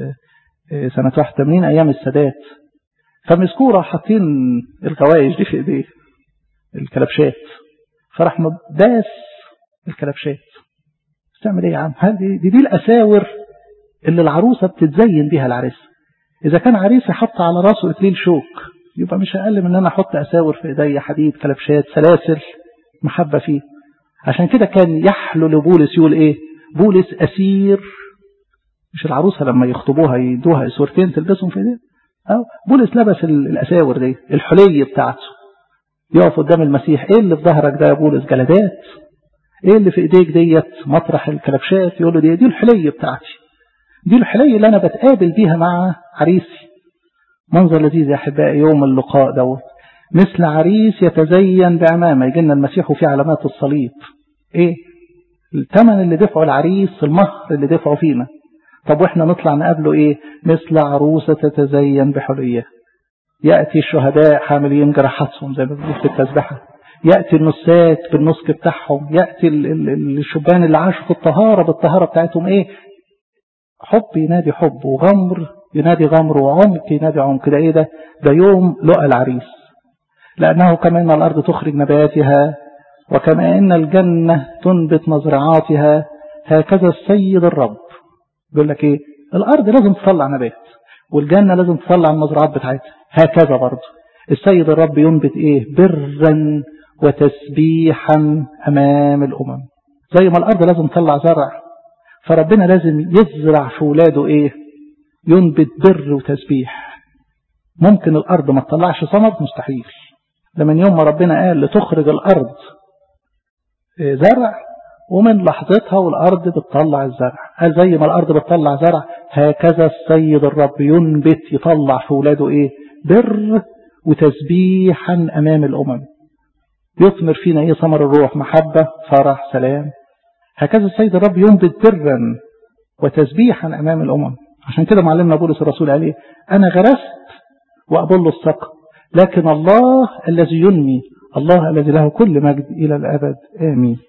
سنة 81 أيام السادات فمسكوه راح حاطين الغوايش دي في إيديه الكلبشات فراح داس الكلبشات تعمل إيه يا عم هل دي, دي, دي الأساور اللي العروسة بتتزين بيها العريس إذا كان عريس يحط على راسه إكليل شوك يبقى مش أقل من أن أنا أحط أساور في إيدي حديد كلبشات سلاسل محبة فيه عشان كده كان يحلو لبولس يقول إيه بولس أسير مش العروسة لما يخطبوها يدوها اسورتين تلبسهم في ايديها أو بولس لبس الأساور دي الحلي بتاعته يقف قدام المسيح ايه اللي في ظهرك ده يا بولس جلدات ايه اللي في ايديك ديت مطرح الكلبشات يقول له دي دي الحلي بتاعتي دي الحلي اللي انا بتقابل بيها مع عريسي منظر لذيذ يا احبائي يوم اللقاء دوت مثل عريس يتزين بعمامه يجي لنا المسيح وفيه علامات الصليب ايه الثمن اللي دفعه العريس المهر اللي دفعه فينا طب واحنا نطلع نقابله ايه مثل عروسة تتزين بحلية يأتي الشهداء حاملين جراحاتهم زي ما بنقول في التسبحة يأتي النساك بالنسك بتاعهم يأتي الشبان اللي عاشوا في الطهارة بالطهارة بتاعتهم ايه حب ينادي حب وغمر ينادي غمر وعمق ينادي عمق ده ايه ده ده يوم لقى العريس لأنه كما إن الأرض تخرج نباتها وكما إن الجنة تنبت مزرعاتها هكذا السيد الرب بيقول لك ايه الارض لازم تطلع نبات والجنه لازم تطلع المزرعات بتاعتها هكذا برضه السيد الرب ينبت ايه برا وتسبيحا امام الامم زي ما الارض لازم تطلع زرع فربنا لازم يزرع في ولاده ايه ينبت بر وتسبيح ممكن الارض ما تطلعش ثمر مستحيل ده من يوم ما ربنا قال لتخرج الارض زرع ومن لحظتها والأرض بتطلع الزرع قال زي ما الأرض بتطلع زرع هكذا السيد الرب ينبت يطلع في ولاده إيه بر وتسبيحا أمام الأمم يثمر فينا إيه ثمر الروح محبة فرح سلام هكذا السيد الرب ينبت برا وتسبيحا أمام الأمم عشان كده معلمنا بولس الرسول عليه أنا غرست وأبل السقى لكن الله الذي ينمي الله الذي له كل مجد إلى الأبد آمين